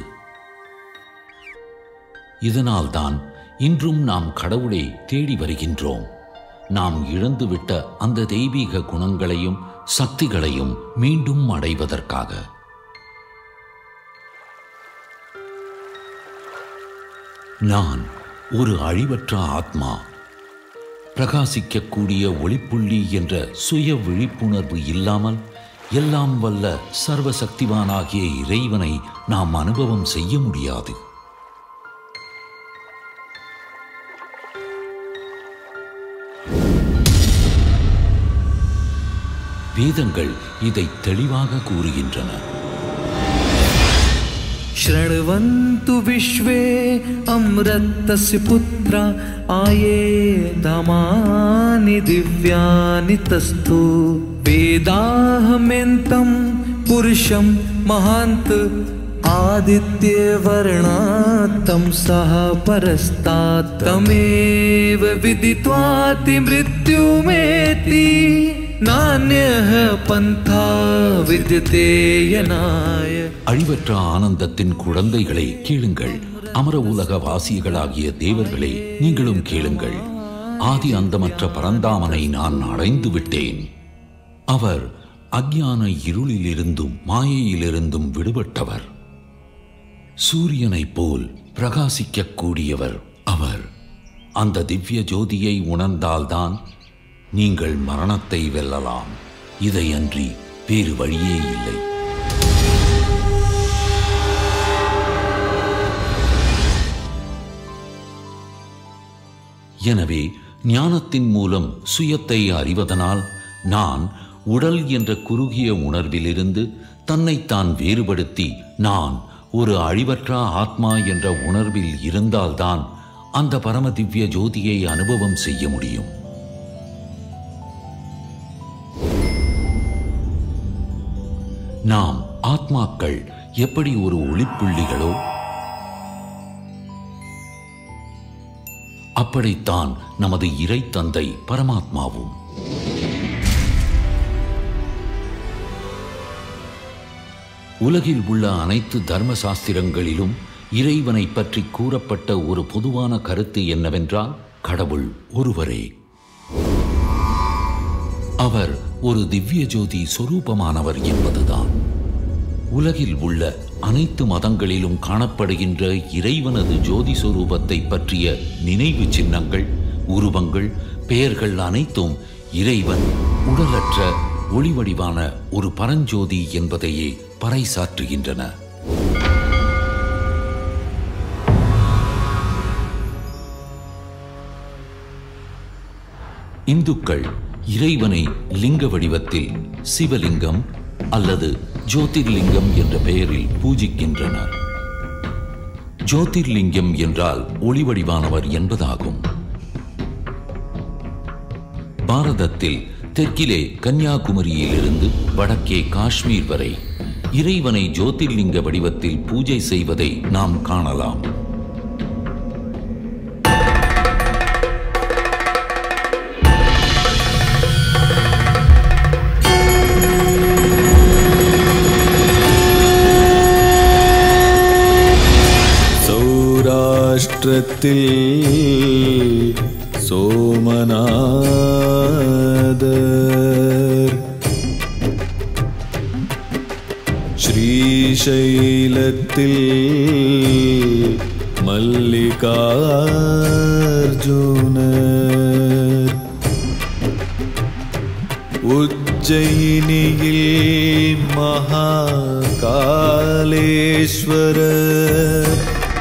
இதனால்தான் இன்றும் நாம் கடவுளை தேடி வருகின்றோம் நாம் இழந்துவிட்ட அந்த தெய்வீக குணங்களையும் சக்திகளையும் மீண்டும் அடைவதற்காக நான் ஒரு அழிவற்ற ஆத்மா பிரகாசிக்கக்கூடிய ஒளிப்புள்ளி என்ற சுய விழிப்புணர்வு இல்லாமல் எல்லாம் வல்ல சர்வசக்திவானாகிய இறைவனை நாம் அனுபவம் செய்ய முடியாது வேதங்கள் இதை தெளிவாக கூறுகின்றன शृण्वन्तु विश्वे अमृतस्य पुत्रा आये धामानि दिव्यानि तस्थु वेदाहमेन्तं पुरुषं महान्त आदित्यवर्णात्तं सः परस्तात् तमेव विदित्वाति मृत्युमेति नान्यः पन्था विद्यते यनाय அழிவற்ற ஆனந்தத்தின் குழந்தைகளை கேளுங்கள் அமர உலக வாசிகளாகிய தேவர்களே நீங்களும் கேளுங்கள் ஆதி அந்தமற்ற பரந்தாமனை நான் அடைந்து விட்டேன் அவர் அஞ்ஞான இருளிலிருந்தும் மாயையிலிருந்தும் விடுபட்டவர் சூரியனைப் போல் பிரகாசிக்கக்கூடியவர் அவர் அந்த திவ்ய ஜோதியை உணர்ந்தால்தான் நீங்கள் மரணத்தை வெல்லலாம் இதையன்றி வேறு வழியே இல்லை எனவே ஞானத்தின் மூலம் சுயத்தை அறிவதனால் நான் உடல் என்ற குறுகிய உணர்விலிருந்து தன்னைத்தான் வேறுபடுத்தி நான் ஒரு அழிவற்ற ஆத்மா என்ற உணர்வில் இருந்தால்தான் அந்த பரம திவ்ய ஜோதியை அனுபவம் செய்ய முடியும் நாம் ஆத்மாக்கள் எப்படி ஒரு ஒளிப்புள்ளிகளோ அப்படித்தான் நமது இறை தந்தை பரமாத்மாவும் உலகில் உள்ள அனைத்து தர்ம சாஸ்திரங்களிலும் இறைவனை பற்றி கூறப்பட்ட ஒரு பொதுவான கருத்து என்னவென்றால் கடவுள் ஒருவரே அவர் ஒரு திவ்ய ஜோதி சொரூபமானவர் என்பதுதான் உலகில் உள்ள அனைத்து மதங்களிலும் காணப்படுகின்ற இறைவனது ஜோதி சொரூபத்தை பற்றிய நினைவு சின்னங்கள் உருவங்கள் பெயர்கள் அனைத்தும் இறைவன் உடலற்ற ஒளிவடிவான ஒரு பரஞ்சோதி என்பதையே பறைசாற்றுகின்றன இந்துக்கள் இறைவனை லிங்க வடிவத்தில் சிவலிங்கம் அல்லது ஜோதிர்லிங்கம் என்ற பெயரில் பூஜிக்கின்றனர் ஜோதிர்லிங்கம் என்றால் ஒளிவடிவானவர் என்பதாகும் பாரதத்தில் தெற்கிலே கன்னியாகுமரியிலிருந்து வடக்கே காஷ்மீர் வரை இறைவனை ஜோதிர்லிங்க வடிவத்தில் பூஜை செய்வதை நாம் காணலாம் சௌராஷ்டிரத்தில் சோமநாதர் ஸ்ரீசைலத்தில் மல்லிகார்ஜுனர் உஜ்ஜயினியில் மகாகாலேஸ்வரர்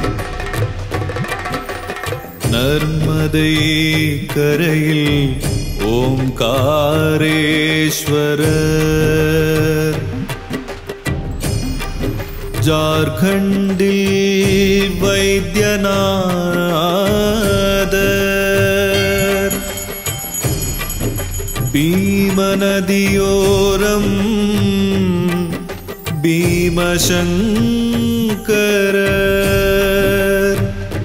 நர்மதை கரையில் ஓம்காரேஸ்வரர் ஜார்க்கண்டில் வைத்தியநாதர் பீமநதியோரம் பீமசங்கரர்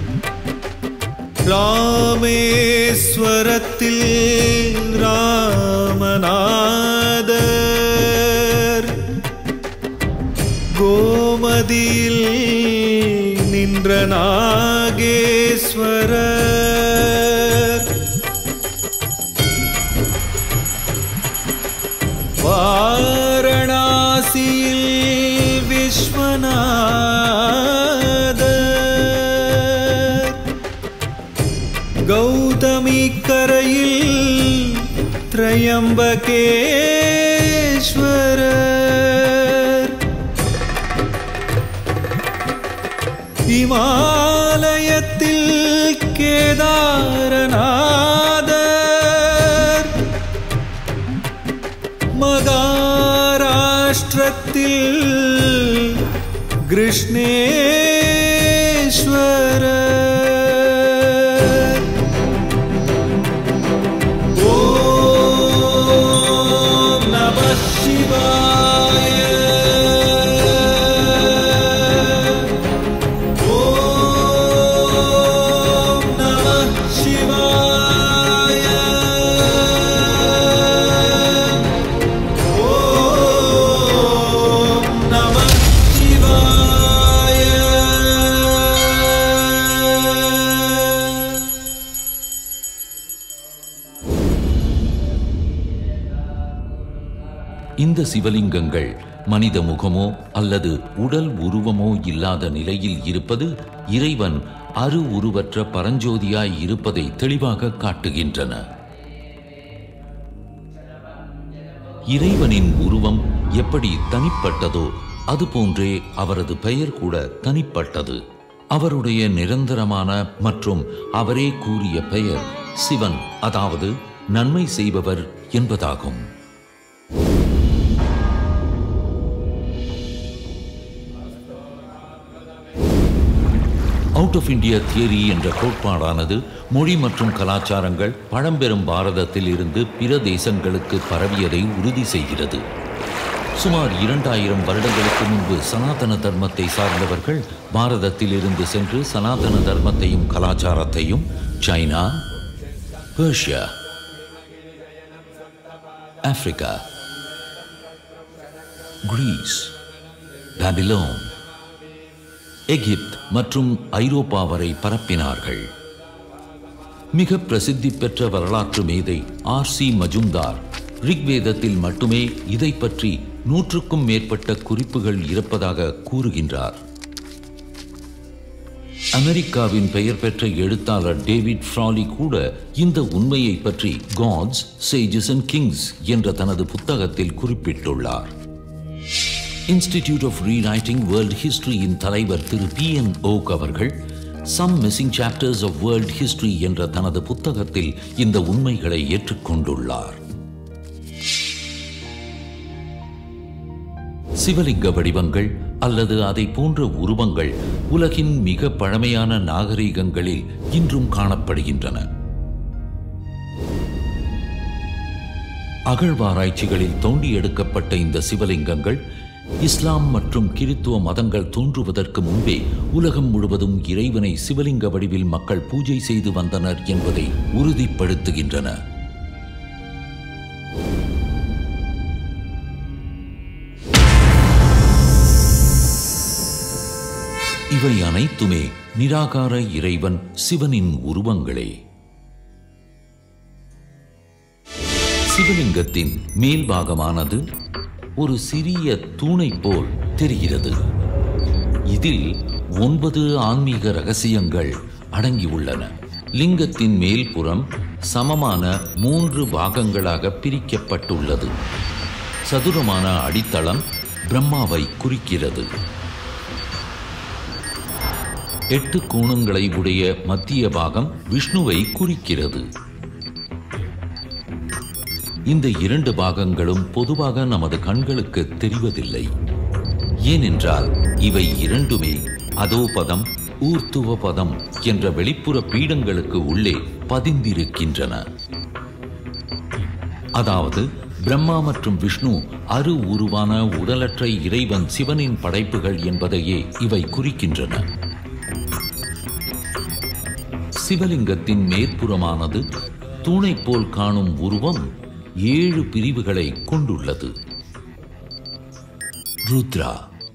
ராமேஸ்வரத்தில் ராமநாதர் கோமதியில் நின்ற நாகேஸ்வரர் வாரணாசியில் விஸ்வநாதர் கௌதமி கரையில் திரையம்பகேஸ்வரர் இமாலயத்தில் கேதாரநாதர் மகாராஷ்டிரத்தில் கிருஷ்ணேஸ்வரர் ஓம் நம சிவாய ஓம் நம சிவாய ஓம் நம சிவாய இந்த சிவலிங்கங்கள் மனித முகமோ அல்லது உடல் உருவமோ இல்லாத நிலையில் இருப்பது இறைவன் அரு உருவற்ற பரஞ்சோதியாய் இருப்பதை தெளிவாக காட்டுகின்றன இறைவனின் உருவம் எப்படி தனிப்பட்டதோ அதுபோன்றே அவரது பெயர் கூட தனிப்பட்டது அவருடைய நிரந்தரமான மற்றும் அவரே கூறிய பெயர் சிவன் அதாவது நன்மை செய்பவர் என்பதாகும் அவுட் ஆஃப் இந்தியா தியரி என்ற கோட்பாடானது மொழி மற்றும் கலாச்சாரங்கள் பழம்பெரும் பாரதத்தில் இருந்து பிற தேசங்களுக்கு பரவியதை உறுதி செய்கிறது சுமார் இரண்டாயிரம் வருடங்களுக்கு முன்பு சனாதன தர்மத்தை சார்ந்தவர்கள் பாரதத்தில் இருந்து சென்று சனாதன தர்மத்தையும் கலாச்சாரத்தையும் China Persia Africa Greece Babylon Egypt மற்றும் ஐரோப்பா வரை பரப்பினார்கள் மிக பிரசித்தி பெற்ற வரலாற்று மேதை ஆர் சி மஜும்தார் ரிக்வேதத்தில் மட்டுமே இதை பற்றி நூற்றுக்கும் மேற்பட்ட குறிப்புகள் இருப்பதாக கூறுகின்றார் அமெரிக்காவின் பெயர் பெற்ற எழுத்தாளர் டேவிட் ஃப்ராலி கூட இந்த உண்மையை பற்றி காட்ஸ் சேஜஸ் அண்ட் கிங்ஸ் என்ற தனது புத்தகத்தில் குறிப்பிட்டுள்ளார் இன்ஸ்டிடியூட் ஆஃப் ரீரைட்டிங் வேர்ல்ட் ஹிஸ்டரியின் தலைவர் திரு பி என் ஓக் அவர்கள் some missing chapters of world history என்ற தனது புத்தகத்தில் இந்த உண்மைகளை ஏற்றுக்கொண்டுள்ளார் சிவலிங்க வடிவங்கள் அல்லது அதை போன்ற உருவங்கள் உலகின் மிக பழமையான நாகரிகங்களில் இன்றும் காணப்படுகின்றன அகழ்வாராய்ச்சிகளில் தோண்டி எடுக்கப்பட்ட இந்த சிவலிங்கங்கள் இஸ்லாம் மற்றும் கிறித்துவ மதங்கள் தோன்றுவதற்கு முன்பே உலகம் முழுவதும் இறைவனை சிவலிங்க வடிவில் மக்கள் பூஜை செய்து வந்தனர் என்பதை உறுதிப்படுத்துகின்றன இவை அனைத்துமே நிராகார இறைவன் சிவனின் உருவங்களே சிவலிங்கத்தின் மேல் பாகமானது ஒரு சிறிய தூணை போல் தெரிகிறது இதில் ஒன்பது ஆன்மீக ரகசியங்கள் அடங்கியுள்ளன லிங்கத்தின் மேல்புறம் சமமான மூன்று பாகங்களாக பிரிக்கப்பட்டுள்ளது சதுரமான அடித்தளம் பிரம்மாவை குறிக்கிறது எட்டு கோணங்களை உடைய மத்திய பாகம் விஷ்ணுவை குறிக்கிறது இந்த இரண்டு பாகங்களும் பொதுவாக நமது கண்களுக்கு தெரிவதில்லை ஏனென்றால் இவை இரண்டுமே அதோபதம் ஊர்த்துவ பதம் என்ற வெளிப்புற பீடங்களுக்கு உள்ளே பதிந்திருக்கின்றன அதாவது பிரம்மா மற்றும் விஷ்ணு அரு உருவான உடலற்ற இறைவன் சிவனின் படைப்புகள் என்பதையே இவை குறிக்கின்றன சிவலிங்கத்தின் மேற்புறமானது தூணை போல் காணும் உருவம் ஏழு பிரிவுகளை கொண்டுள்ளது ருத்ரா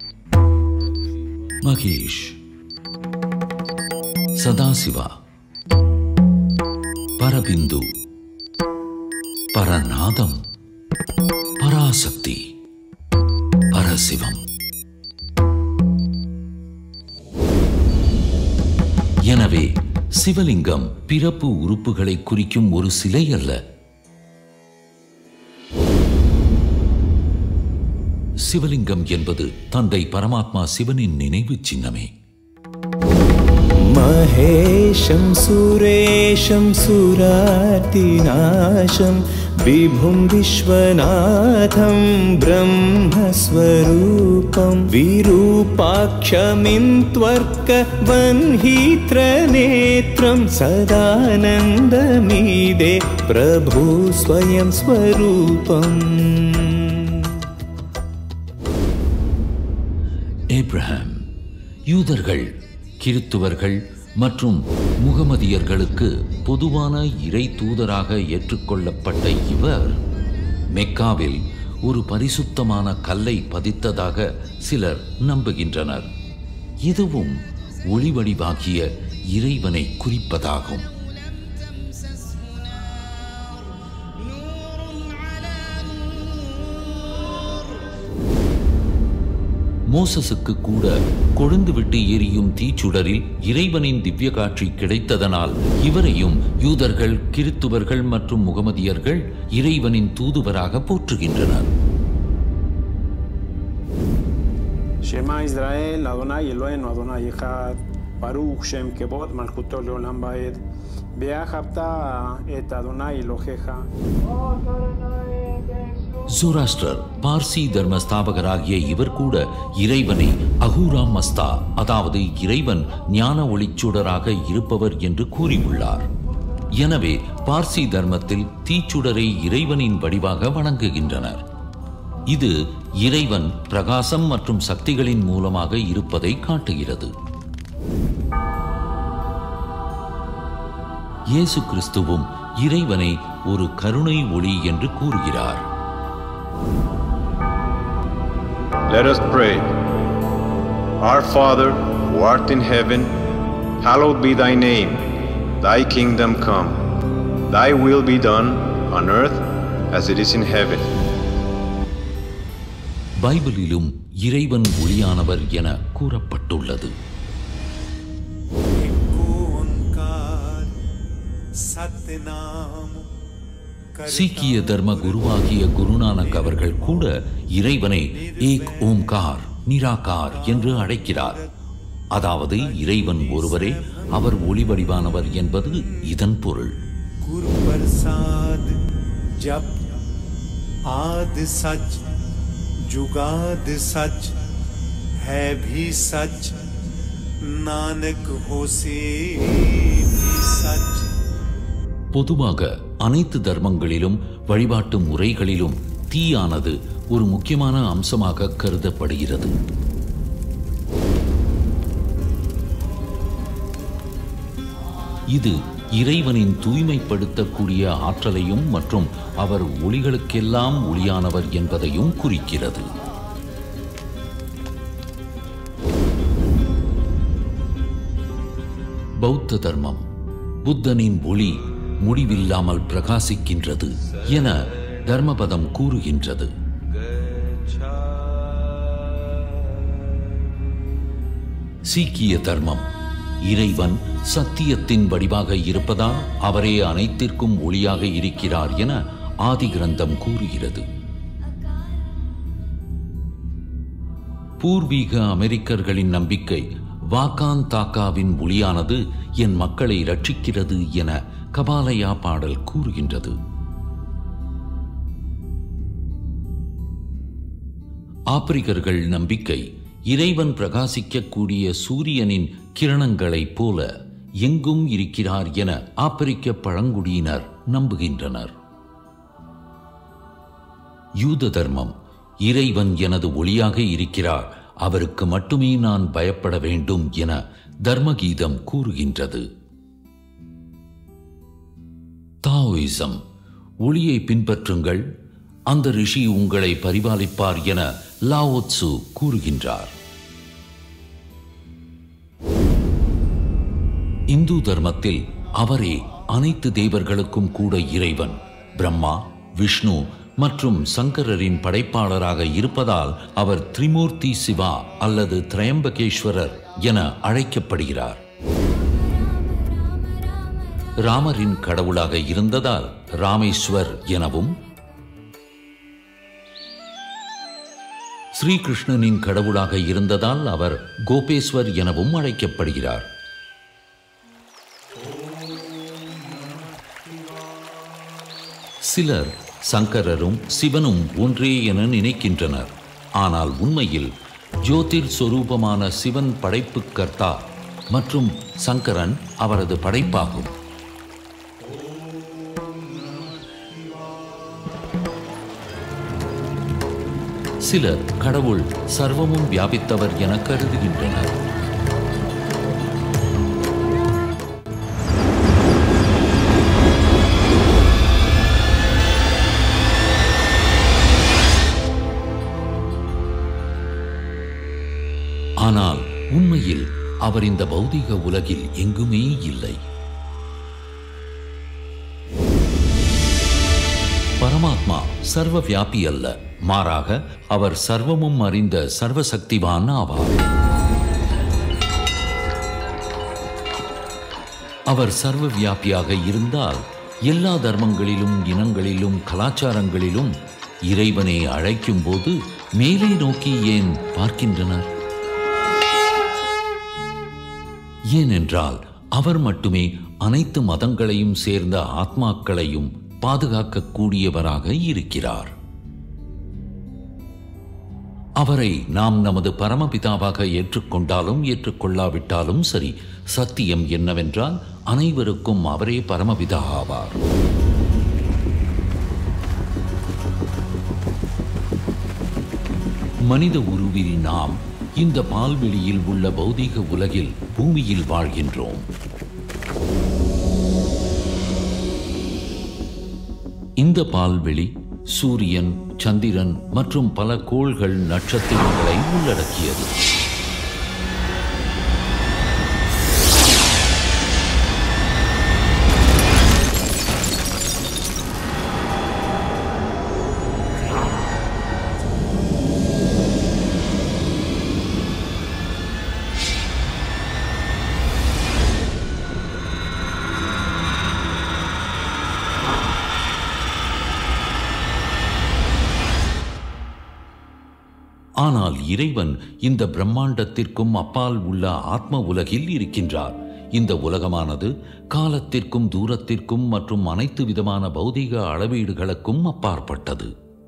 மகேஷ் சதாசிவா பரபிந்து பரநாதம் பராசக்தி பரசிவம் எனவே சிவலிங்கம் பிறப்பு உறுப்புகளை குறிக்கும் ஒரு சிலை அல்ல சிவலிங்கம் என்பது தந்தை பரமாத்மா சிவனின் நினைவு சின்னமே महेशं सुरेशं सुरातिनाशं विभुं विश्वनाथं ब्रह्मस्वरूपं विरूपाक्षमिन्त्वर्कवह्नित्रनेत्रं सदानन्दमीदे प्रभु स्वयं स्वरूपम् ஏப்ரஹாம் யூதர்கள் கிறித்துவர்கள் மற்றும் முகமதியர்களுக்கு பொதுவான இறை தூதராக ஏற்றுக்கொள்ளப்பட்ட இவர் மெக்காவில் ஒரு பரிசுத்தமான கல்லை பதித்ததாக சிலர் நம்புகின்றனர் இதுவும் ஒளிவடிவாகிய இறைவனை குறிப்பதாகும் மோசஸுக்கு கூட கொழுந்து விட்டு எரியும் தீச்சுடரில் இறைவனின் திவ்ய காட்சி கிடைத்ததனால் இவரையும் யூதர்கள் கிறித்துவர்கள் மற்றும் முகமதியர்கள் இறைவனின் தூதுவராக போற்றுகின்றனர் שמע ישראל, אדוני אלוהינו, אדוני אחד, ברוך שם כבוד מלכותו לעולם ועד. ביחדת את אדוני אלוהיך. சோராஷ்டர் பார்சி தர்ம ஸ்தாபகராகிய இவர் கூட இறைவனை அகூரா மஸ்தா அதாவது இறைவன் ஞான ஒளிச்சுடராக இருப்பவர் என்று கூறியுள்ளார் எனவே பார்சி தர்மத்தில் தீச்சுடரை இறைவனின் வடிவாக வணங்குகின்றனர் இது இறைவன் பிரகாசம் மற்றும் சக்திகளின் மூலமாக இருப்பதை காட்டுகிறது இயேசு கிறிஸ்துவும் இறைவனை ஒரு கருணை ஒளி என்று கூறுகிறார் Let us pray. Our Father, who art in heaven, hallowed be thy name. Thy kingdom come. Thy will be done on earth as it is in heaven. பைபிளிலும் இறைவன் ஒளியானவர் என கூறப்பட்டுள்ளது சீக்கிய தர்ம குருவாகிய குருநானக் அவர்கள் கூட இறைவனை ஏக் ஓம்கார் நிராகார் என்று அழைக்கிறார் அதாவது இறைவன் ஒருவரே அவர் ஒளிவடிவானவர் என்பது இதன் பொருள் गुरु प्रसाद जप आद सच जुगाद सच है भी सच नानक होसे भी सच பொதுவாக அனைத்து தர்மங்களிலும் வழிபாட்டு முறைகளிலும் தீயானது ஒரு முக்கியமான அம்சமாக கருதப்படுகிறது இது இறைவனின் தூய்மைப்படுத்தக்கூடிய ஆற்றலையும் மற்றும் அவர் ஒளிகளுக்கெல்லாம் ஒளியானவர் என்பதையும் குறிக்கிறது பௌத்த தர்மம் புத்தனின் ஒளி முடிவில்லாமல் பிரகாசிக்கின்றது என தர்மபதம் கூறுகின்றது சீக்கிய தர்மம் இறைவன் சத்தியத்தின் வடிவாக இருப்பதால் அவரே அனைத்திற்கும் ஒளியாக இருக்கிறார் என ஆதி கிரந்தம் கூறுகிறது பூர்வீக அமெரிக்கர்களின் நம்பிக்கை வாக்கான் தாக்காவின் ஒளியானது என் மக்களை ரட்சிக்கிறது என கபாலயா பாடல் கூறுகின்றது ஆப்பிரிக்கர்கள் நம்பிக்கை இறைவன் பிரகாசிக்கக்கூடிய சூரியனின் கிரணங்களைப் போல எங்கும் இருக்கிறார் என ஆப்பிரிக்க பழங்குடியினர் நம்புகின்றனர் யூத தர்மம் இறைவன் எனது ஒளியாக இருக்கிறார் அவருக்கு மட்டுமே நான் பயப்பட வேண்டும் என தர்மகீதம் கூறுகின்றது தாவோயிசம் ஒளியை பின்பற்றுங்கள் அந்த ரிஷி உங்களை பரிபாலிப்பார் என லாவோத்சு கூறுகின்றார் இந்து தர்மத்தில் அவரே அனைத்து தேவர்களுக்கும் கூட இறைவன் பிரம்மா விஷ்ணு மற்றும் சங்கரரின் படைப்பாளராக இருப்பதால் அவர் திரிமூர்த்தி சிவா அல்லது திரையம்பகேஸ்வரர் என அழைக்கப்படுகிறார் ராமரின் கடவுளாக இருந்ததால் ராமேஸ்வர் எனவும் ஸ்ரீகிருஷ்ணனின் கடவுளாக இருந்ததால் அவர் கோபேஸ்வர் எனவும் அழைக்கப்படுகிறார் சிலர் சங்கரரும் சிவனும் ஒன்றே என நினைக்கின்றனர் ஆனால் உண்மையில் ஜோதிர் சொரூபமான சிவன் படைப்பு கர்த்தா மற்றும் சங்கரன் அவரது படைப்பாகும் சிலர் கடவுள் சர்வமும் வியாபித்தவர் என கருதுகின்றனர் ஆனால் உண்மையில் அவர் இந்த பௌதிக உலகில் எங்குமே இல்லை பரமாத்மா சர்வ வியாபி அல்ல மாறாக அவர் சர்வமும் அறிந்த சர்வசக்திவான் ஆவார் அவர் சர்வ வியாபியாக இருந்தால் எல்லா தர்மங்களிலும் இனங்களிலும் கலாச்சாரங்களிலும் இறைவனை அழைக்கும் போது மேலே நோக்கி ஏன் பார்க்கின்றனர் ஏனென்றால் அவர் மட்டுமே அனைத்து மதங்களையும் சேர்ந்த ஆத்மாக்களையும் பாதுகாக்கக்கூடியவராக இருக்கிறார் அவரை நாம் நமது பரமபிதாவாக ஏற்றுக்கொண்டாலும் ஏற்றுக்கொள்ளாவிட்டாலும் சரி சத்தியம் என்னவென்றால் அனைவருக்கும் அவரே பரமபிதா ஆவார் மனித உருவில் நாம் இந்த பால்வெளியில் உள்ள பௌதீக உலகில் பூமியில் வாழ்கின்றோம் இந்த பால்வெளி சூரியன் சந்திரன் மற்றும் பல கோள்கள் நட்சத்திரங்களை உள்ளடக்கியது ஆனால் இறைவன் இந்த பிரம்மாண்டத்திற்கும் அப்பால் உள்ள ஆத்ம உலகில் இருக்கின்றார் இந்த உலகமானது காலத்திற்கும் தூரத்திற்கும் மற்றும் அனைத்து விதமான பௌதீக அளவீடுகளுக்கும் அப்பாற்பட்டது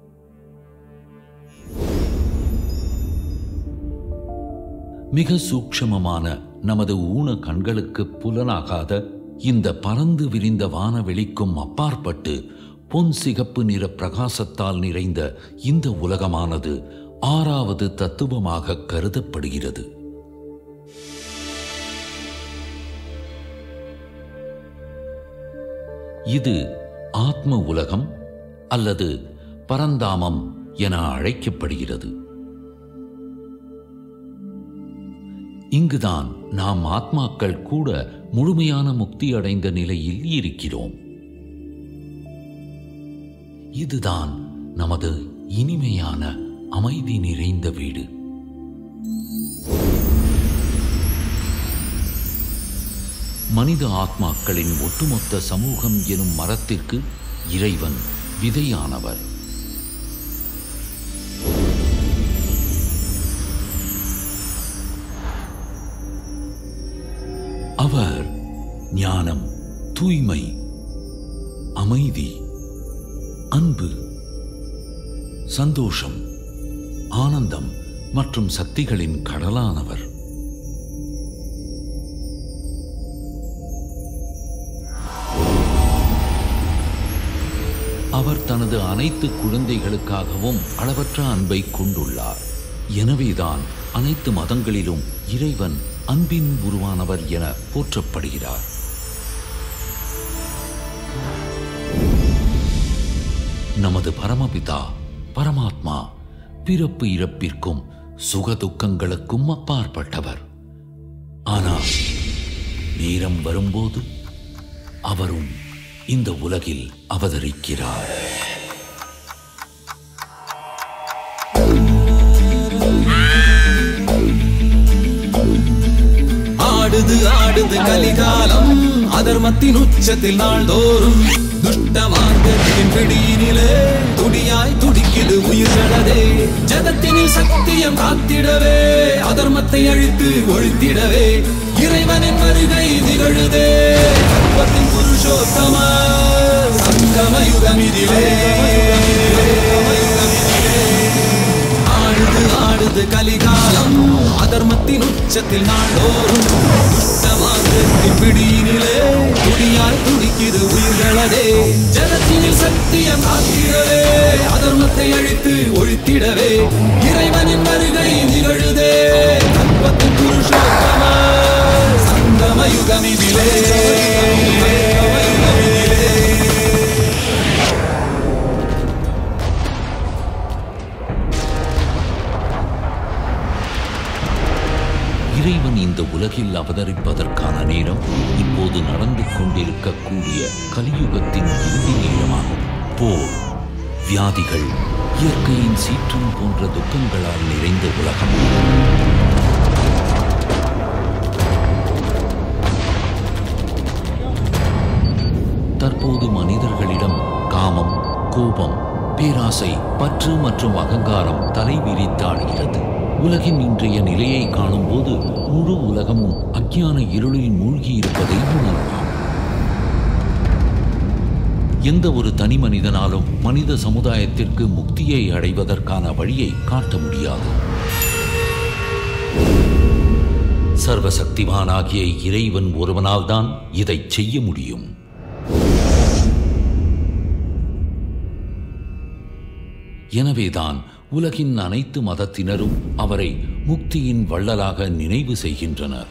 மிக சூக்ஷமமான நமது ஊன கண்களுக்கு புலனாகாத இந்த பறந்து விரிந்த வானவெளிக்கும் அப்பாற்பட்டு பொன் சிகப்பு நிற பிரகாசத்தால் நிறைந்த இந்த உலகமானது ஆறாவது தத்துவமாக கருதப்படுகிறது இது ஆத்ம உலகம் அல்லது பரந்தாமம் என அழைக்கப்படுகிறது இங்குதான் நாம் ஆத்மாக்கள் கூட முழுமையான முக்தி அடைந்த நிலையில் இருக்கிறோம் இதுதான் நமது இனிமையான அமைதி நிறைந்த வீடு மனித ஆத்மாக்களின் ஒட்டுமொத்த சமூகம் எனும் மரத்திற்கு இறைவன் விதையானவர் அவர் ஞானம் தூய்மை அமைதி அன்பு சந்தோஷம் ஆனந்தம் மற்றும் சக்திகளின் கடலானவர் அவர் தனது அனைத்து குழந்தைகளுக்காகவும் அளவற்ற அன்பை கொண்டுள்ளார் எனவேதான் அனைத்து மதங்களிலும் இறைவன் அன்பின் உருவானவர் என போற்றப்படுகிறார் நமது பரமபிதா பரமாத்மா பிறப்பு இறப்பிற்கும் சுகதுக்கங்களுக்கும் அப்பாற்பட்டவர் ஆனால் நேரம் வரும்போது அவரும் இந்த உலகில் அவதரிக்கிறார் ஆடுது ஆடுது கலிகாலம் அதர்மத்தின் உச்சத்தில் நாள்தோறும் துஷ்ட மார்க்கத்தின் பிடியினிலே துடியாய் துடிக்குது உயிர்களதே ஜகத்தினில் சத்தியம் காத்திடவே அதர்மத்தை அழித்து ஒழித்திடவே இறைவனின் வருகை நிகழுதே கற்பத்தின் புருஷோத்தம சங்கம யுகமிதிலே ஆடுது ஆடுது கலிகாலம் அதர்மத்தின் உச்சத்தில் நாள்தோறும் துஷ்டமார்க்கத்தின் பிடியினிலே துடியாய் துடிக்குது உயிர்களதே ஜகத்தினில் சத்தியம் காத்திடவே அதர்மத்தை அழித்து ஒழித்திடவே இறைவனின் வருகை நிகழுதே கற்பத்தின் புருஷோத்தம சங்கம யுகமிதிலே இறைவன் இந்த உலகில் அவதரிப்பதற்கான நேரம் இப்போது நடந்து கொண்டிருக்கக்கூடிய கலியுகத்தின் இறுதி நேரமாகும் போர் வியாதிகள் இயற்கையின் சீற்றம் போன்ற துக்கங்களால் நிறைந்த உலகம் தற்போது மனிதர்களிடம் காமம் கோபம் பேராசை பற்று மற்றும் அகங்காரம் தலைவிரித்தாடுகிறது உலகின் இன்றைய நிலையை காணும்போது முழு உலகமும் அஞ்ஞான இருளில் மூழ்கி இருப்பதை உணரலாம் எந்த ஒரு தனி மனிதனாலும் மனித சமுதாயத்திற்கு முக்தியை அடைவதற்கான வழியை காட்ட முடியாது சர்வசக்திவானாகிய இறைவன் ஒருவனால்தான் இதை செய்ய முடியும் எனவேதான் உலகின் அனைத்து மதத்தினரும் அவரை முக்தியின் வள்ளலாக நினைவு செய்கின்றனர்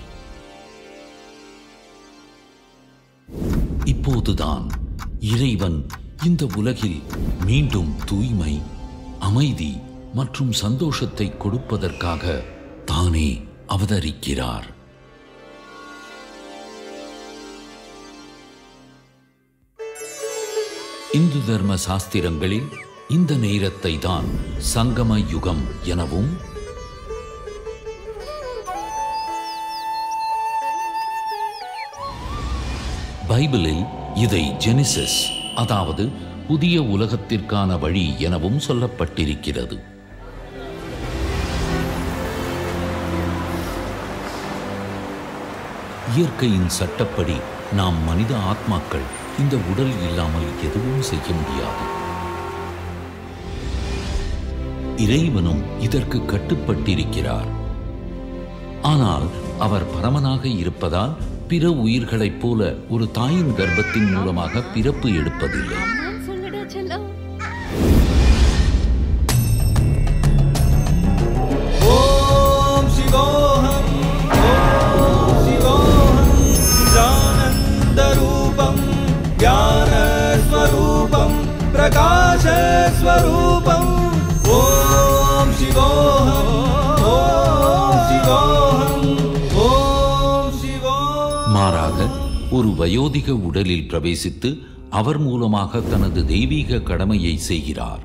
இப்போதுதான் இறைவன் இந்த உலகில் மீண்டும் தூய்மை அமைதி மற்றும் சந்தோஷத்தை கொடுப்பதற்காக தானே அவதரிக்கிறார் இந்து தர்ம சாஸ்திரங்களில் இந்த நேரத்தை தான் சங்கம யுகம் எனவும் பைபிளில் இதை ஜெனிசிஸ் அதாவது புதிய உலகத்திற்கான வழி எனவும் சொல்லப்பட்டிருக்கிறது இயற்கையின் சட்டப்படி நாம் மனித ஆத்மாக்கள் இந்த உடல் இல்லாமல் எதுவும் செய்ய முடியாது இறைவனும் இதற்கு கட்டுப்பட்டிருக்கிறார் ஆனால் அவர் பரமனாக இருப்பதால் பிற உயிர்களைப் போல ஒரு தாயின் கர்ப்பத்தின் மூலமாக பிறப்பு எடுப்பதில்லை சொல்லுடா செல்லம் ॐ शिवोऽहम् ॐ शिवोऽहं ज्ञानन्दरूपं ज्ञानस्वरूपं प्रकाशस्वरूपम् ॐ शिवोऽहम् ॐ शिवोऽहम् ॐ शिवोऽहम् மாறாக ஒரு வயோதிக உடலில் பிரவேசித்து அவர் மூலமாக தனது தெய்வீக கடமையை செய்கிறார்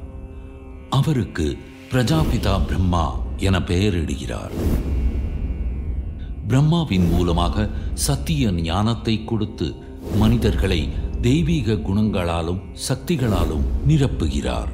அவருக்கு பிரஜாபிதா பிரம்மா என பெயரிடுகிறார் பிரம்மாவின் மூலமாக சத்திய ஞானத்தை கொடுத்து மனிதர்களை தெய்வீக குணங்களாலும் சக்திகளாலும் நிரப்புகிறார்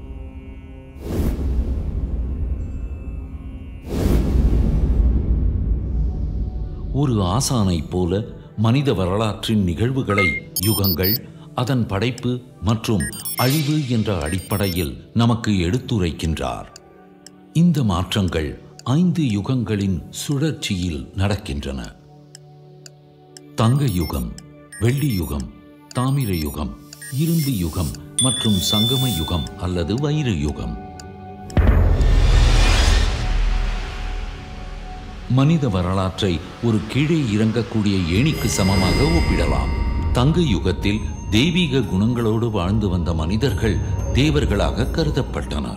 ஒரு ஆசானைப் போல மனித வரலாற்றின் நிகழ்வுகளை யுகங்கள் அதன் படைப்பு மற்றும் அழிவு என்ற அடிப்படையில் நமக்கு எடுத்துரைக்கின்றார் இந்த மாற்றங்கள் ஐந்து யுகங்களின் சுழற்சியில் நடக்கின்றன தங்க யுகம் வெள்ளி யுகம் தாமிர யுகம் இரும்பு யுகம் மற்றும் சங்கம யுகம் அல்லது வைர யுகம் மனித வரலாற்றை ஒரு கீழே இறங்கக்கூடிய ஏணிக்கு சமமாக ஒப்பிடலாம் தங்க யுகத்தில் தெய்வீக குணங்களோடு வாழ்ந்து வந்த மனிதர்கள் தேவர்களாக கருதப்பட்டனர்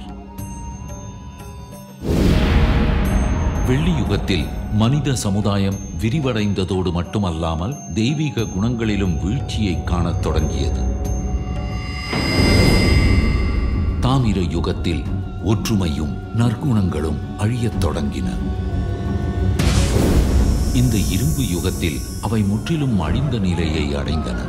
வெள்ளி யுகத்தில் மனித சமுதாயம் விரிவடைந்ததோடு மட்டுமல்லாமல் தெய்வீக குணங்களிலும் வீழ்ச்சியை காணத் தொடங்கியது தாமிர யுகத்தில் ஒற்றுமையும் நற்குணங்களும் அழியத் தொடங்கின இந்த இரும்பு யுகத்தில் அவை முற்றிலும் அழிந்த நிலையை அடைந்தன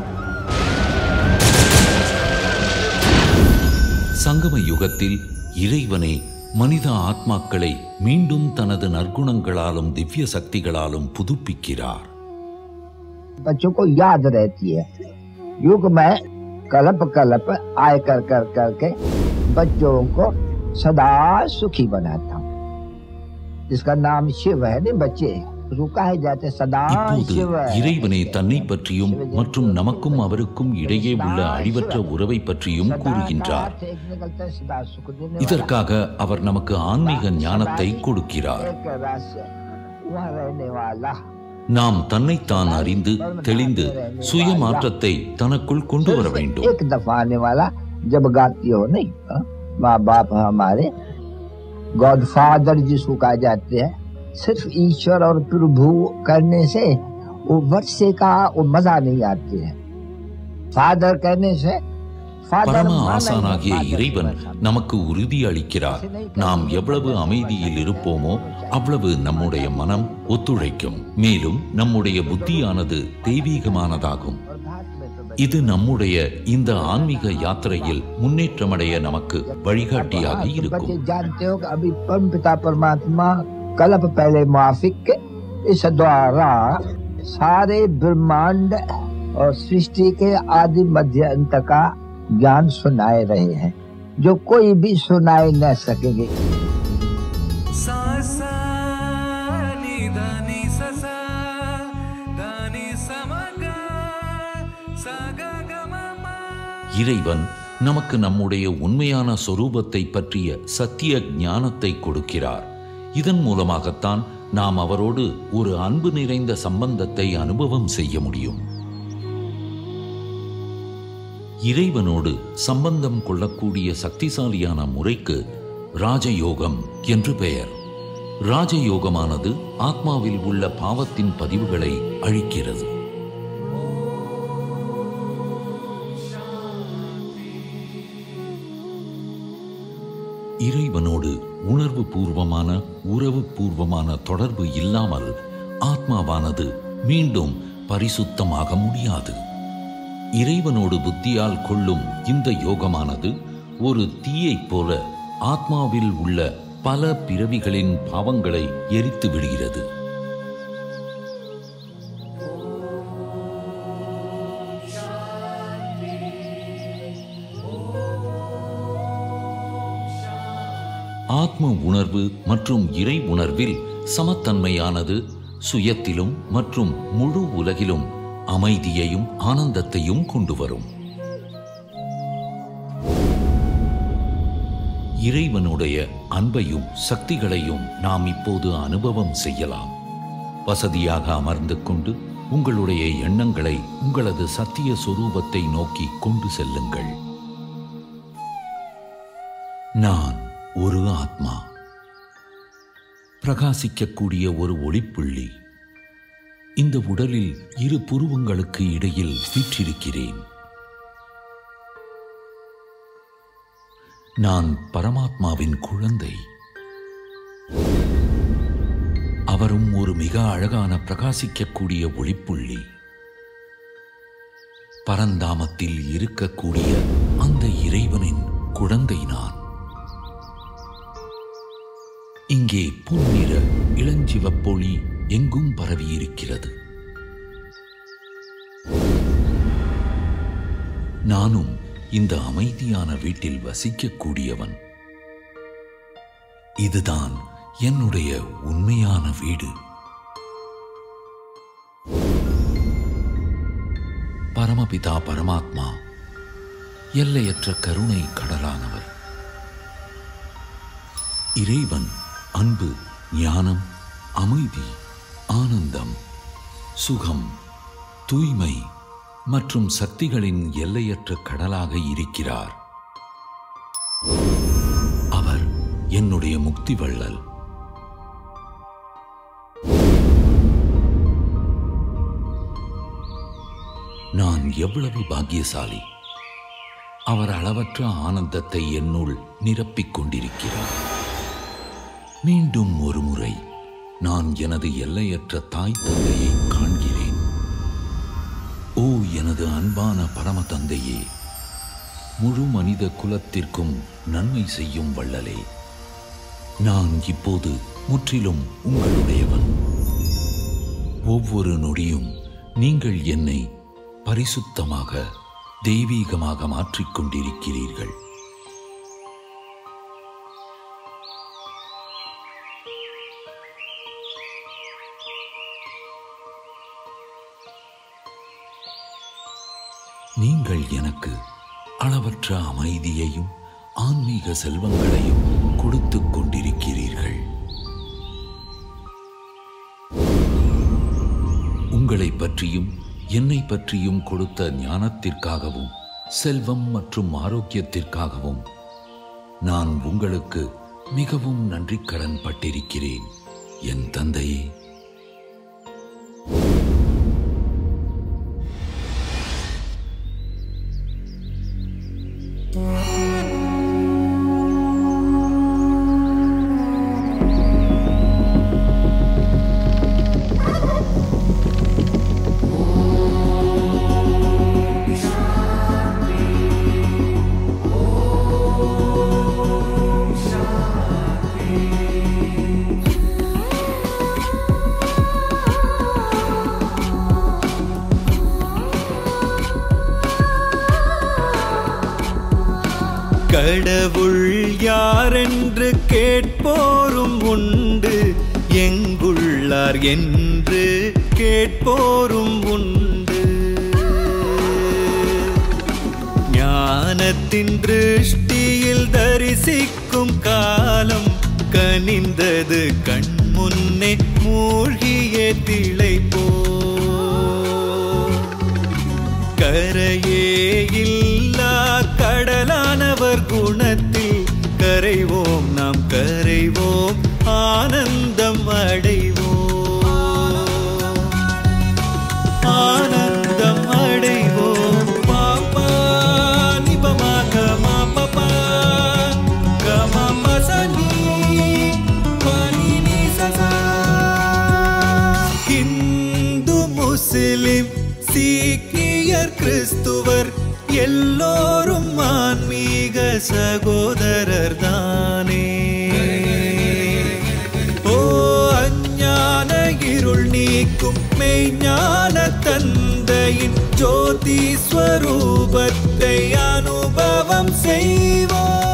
சங்கம யுகத்தில் இறைவனே மனித ஆத்மாக்களை மீண்டும் தனது நற்குணங்களாலும் திவ்ய சக்திகளாலும் புதுப்பிக்கிறார் बच्चों को याद रहती है युग में कलप कलप आय कर कर करके बच्चों को सदा सुखी बनाता हूँ जिसका नाम शिव है नहीं बच्चे उसको कहे जाते सदा இப்போது शिव இறைவனே தன்னை பற்றியும் மற்றும் நமக்கும் அவருக்கும் இடையே உள்ள அழிவற்ற உறவை பற்றியும் கூறுகின்றார் एक निकलता है सदा सुख देने वाला। இதற்காக அவர் நமக்கு ஆன்மீக ஞானத்தை கொடுக்கிறார் एक रहस्य वहाँ रहने वाला நாம் தன்னைத்தான் அறிந்து தெளிந்து சுய மாற்றத்தை தனக்குள் கொண்டு வர வேண்டும் एक दफा आने वाला जब गाती हो नहीं हाँ? माँ बाप हमारे गॉड फादर जिसको कहा जाते हैं सिर्फ ईश्वर और प्रभु करने से वो वर्षे का वो मजा नहीं आती है फादर कहने से फादर பரம माना ही ஆசானாகிய father இறைவன் நமக்கு உறுதி அளிக்கிறார் நாம் எவ்வளவு அமைதியில் இருப்போமோ அவ்வளவு நம்முடைய மனம் ஒத்துழைக்கும் மேலும் நம்முடைய புத்தியானது தெய்வீகமானதாகும் இது நம்முடைய இந்த ஆன்மீக யாத்திரையில் முன்னேற்றமடைய நமக்கு வழிகாட்டியாக இருக்கும் बच्चे जानते हो कि अभी परम पिता परमात्मा कल्प पहले माफिक के इस द्वारा सारे ब्रह्मांड और सृष्टि के आदि मध्य अंत का ज्ञान सुनाए रहे हैं जो कोई भी सुनाए न सकेंगे सा सा नि ध नि सा सा ध नि स म ग सा ग ग म म இறைவன் நமக்கு நம்முடைய உண்மையான சொரூபத்தை பற்றிய சத்திய ஞானத்தை கொடுக்கிறார் இதன் மூலமாகத்தான் நாம் அவரோடு ஒரு அன்பு நிறைந்த சம்பந்தத்தை அனுபவம் செய்ய முடியும் இறைவனோடு சம்பந்தம் கொள்ளக்கூடிய சக்திசாலியான முறைக்கு ராஜயோகம் என்று பெயர் ராஜயோகமானது ஆத்மாவில் உள்ள பாவத்தின் பதிவுகளை அழிக்கிறது இறைவனோடு உணர்வு பூர்வமான உறவு பூர்வமான தொடர்பு இல்லாமல் ஆத்மாவானது மீண்டும் பரிசுத்தமாக முடியாது இறைவனோடு புத்தியால் கொள்ளும் இந்த யோகமானது ஒரு தீயைப் போல ஆத்மாவில் உள்ள பல பிறவிகளின் பாவங்களை எரித்து விடுகிறது ஆத்ம உணர்வு மற்றும் இறை உணர்வில் சமத்தன்மையானது சுயத்திலும் மற்றும் முழு உலகிலும் அமைதியையும் ஆனந்தத்தையும் கொண்டு வரும் இறைவனுடைய அன்பையும் சக்திகளையும் நாம் இப்போது அனுபவம் செய்யலாம் வசதியாக அமர்ந்து கொண்டு உங்களுடைய எண்ணங்களை உங்களது சத்திய சொரூபத்தை நோக்கி கொண்டு செல்லுங்கள் நான் ஒரு ஆத்மா பிரகாசிக்கக்கூடிய ஒரு ஒளிப்புள்ளி இந்த உடலில் இரு புருவங்களுக்கு இடையில் வீற்றிருக்கிறேன் நான் பரமாத்மாவின் குழந்தை அவரும் ஒரு மிக அழகான பிரகாசிக்கக்கூடிய ஒளிப்புள்ளி பரந்தாமத்தில் இருக்கக்கூடிய அந்த இறைவனின் குழந்தை நான் இங்கே பொன்னிற இளஞ்சிவப்பொளி எங்கும் பரவியிருக்கிறது நானும் இந்த அமைதியான வீட்டில் வசிக்கக்கூடியவன் இதுதான் என்னுடைய உண்மையான வீடு பரமபிதா பரமாத்மா எல்லையற்ற கருணை கடலானவர் இறைவன் அன்பு ஞானம் அமைதி ஆனந்தம் சுகம் தூய்மை மற்றும் சக்திகளின் எல்லையற்ற கடலாக இருக்கிறார் அவர் என்னுடைய முக்தி வள்ளல் நான் எவ்வளவு பாக்கியசாலி அவர் அளவற்ற ஆனந்தத்தை என்னுள் நிரப்பிக் கொண்டிருக்கிறார் மீண்டும் ஒரு முறை நான் எனது எல்லையற்ற தாய் தந்தையை காண்கிறேன் ஓ எனது அன்பான பரம தந்தையே முழு மனித குலத்திற்கும் நன்மை செய்யும் வள்ளலே நான் இப்போது முற்றிலும் உங்களுடையவன் ஒவ்வொரு நொடியும் நீங்கள் என்னை பரிசுத்தமாக தெய்வீகமாக மாற்றிக் கொண்டிருக்கிறீர்கள் நீங்கள் எனக்கு அளவற்ற அமைதியையும் ஆன்மீக செல்வங்களையும் கொடுத்துக் கொண்டிருக்கிறீர்கள் உங்களை பற்றியும் என்னை பற்றியும் கொடுத்த ஞானத்திற்காகவும் செல்வம் மற்றும் ஆரோக்கியத்திற்காகவும் நான் உங்களுக்கு மிகவும் நன்றி கடன் பட்டிருக்கிறேன் என் தந்தையே கடவுள் யாரென்று கேட்போரும் உண்டு எங்குள்ளார் என்று கேட்போரும் உண்டு ஞானத்தின் திருஷ்டியில் தரிசிக்கும் காலம் கனிந்தது கண் முன்னே மூழ்கிய திளைப்போ கரையே இல்லா கடலானவர் குணத்தில் கரைவோம் நாம் கரைவோம் ஆனந்தம் அடைவோம் ஆனந்தம் அடைவோம் பாப்பா நிபமா கமா பப்பா கமா மசனி பனினி சசா இந்து முஸ்லிம் சீக்கியர் கிறிஸ்துவர் எல்லோரும் ஆன்மீக சகோதரர் தானே ஓ அஞ்ஞான இருள் நீக்கும் மெய்ஞான தந்தையின் ஜோதி ஸ்வரூபத்தை அனுபவம் செய்வோம்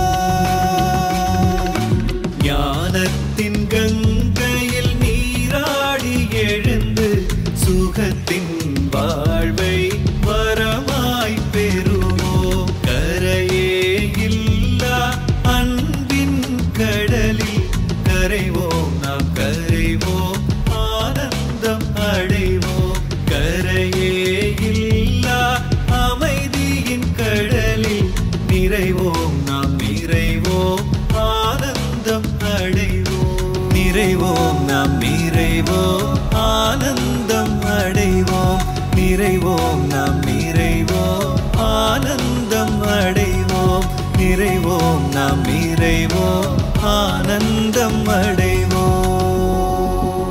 ஞானத்தின் கங்கையில் நீராடி எழுந்து சுகத்தின் வாழ்வை வரமாய் பெறுவோம் கரையே இல்லா அன்பின் கடலில் கரைவோம் நாம் கரைவோம் ஆனந்தம் அடைவோம் கரையே இல்லா அமைதியின் கடலில் நிறைவோம் நாம் நிறைவோம் ஆனந்தம் அடைவோம் நிறைவோம் நாம் நிறைவோம் ஆனந்தம் அடைவோம் நிறைவோம் நாம் நிறைவோம் ஆனந்தம் அடைவோம் நிறைவோம் நாம் நிறைவோம் ஆனந்தம் அடைவோம்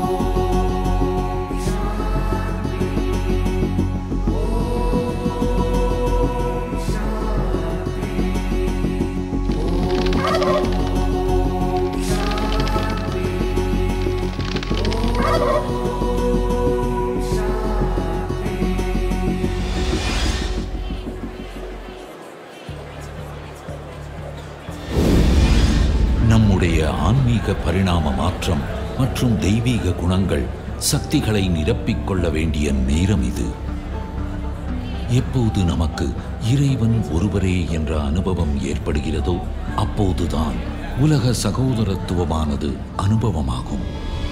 தெய்வீக பரிணாம மாற்றம் மற்றும் தெய்வீக குணங்கள் சக்திகளை நிரப்பிக் கொள்ள வேண்டிய நேரம் இது எப்போது நமக்கு இறைவன் ஒருவரே என்ற அனுபவம் ஏற்படுகிறதோ அப்போதுதான் உலக சகோதரத்துவமானது அனுபவமாகும்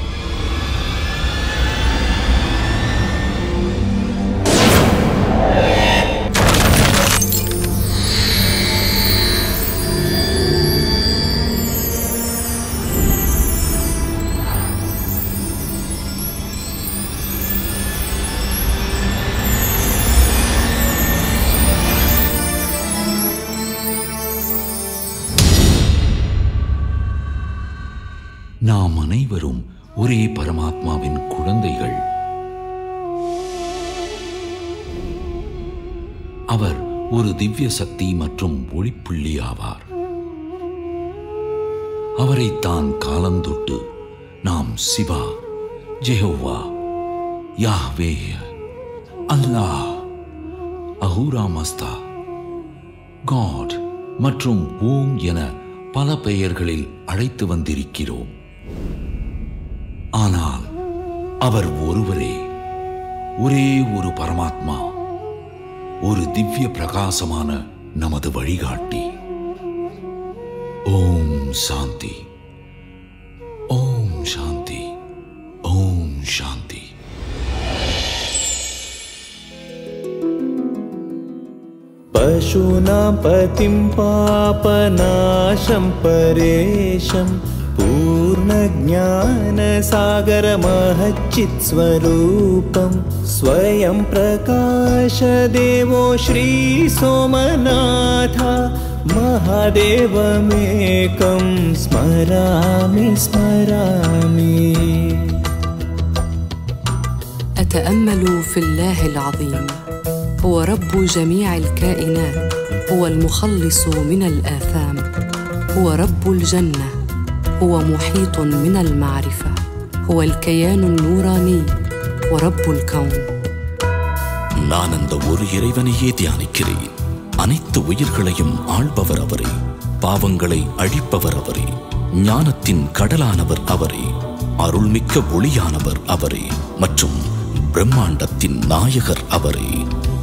நாம் அனைவரும் ஒரே பரமாத்மாவின் குழந்தைகள் அவர் ஒரு திவ்ய சக்தி மற்றும் ஒளிப்புள்ளி ஆவார் அவரைத்தான் காலந்தொட்டு நாம் Shiva Jehovah Yahweh Allah Ahura Mazda God மற்றும் ஓம் என பல பெயர்களில் அழைத்து வந்திருக்கிறோம் ஆனால் அவர் ஒருவரே ஒரே ஒரு பரமாத்மா ஒரு திவ்ய பிரகாசமான நமது வழிகாட்டி ஓம் சாந்தி ஓம் சாந்தி ஓம் சாந்தி पशूनां पतिं पापनाशं परेशं पूर्णज्ञानसागरमहच्चित्स्वरूपं स्वयं प्रकाशदेवो श्रीसोमनाथ महादेवमेकं स्मरामि स्मरामि أتأمل في الله العظيم هو رب جميع الكائنات هو المخلص من الآثام هو رب الجنة هو محيط من المعرفة هو الكيان النوراني ورب الكون நான் அந்த ஒரு இறைவனையே தியானிக்கிறேன் அனைத்து உயிர்களையும் ஆள்பவர் அவரே பாவங்களை அழிப்பவர் அவரே ஞானத்தின் கடலானவர் அவரே அருள்மிக்க ஒளியானவர் அவரே மற்றும் பிரம்மாண்டத்தின் நாயகர் அவரே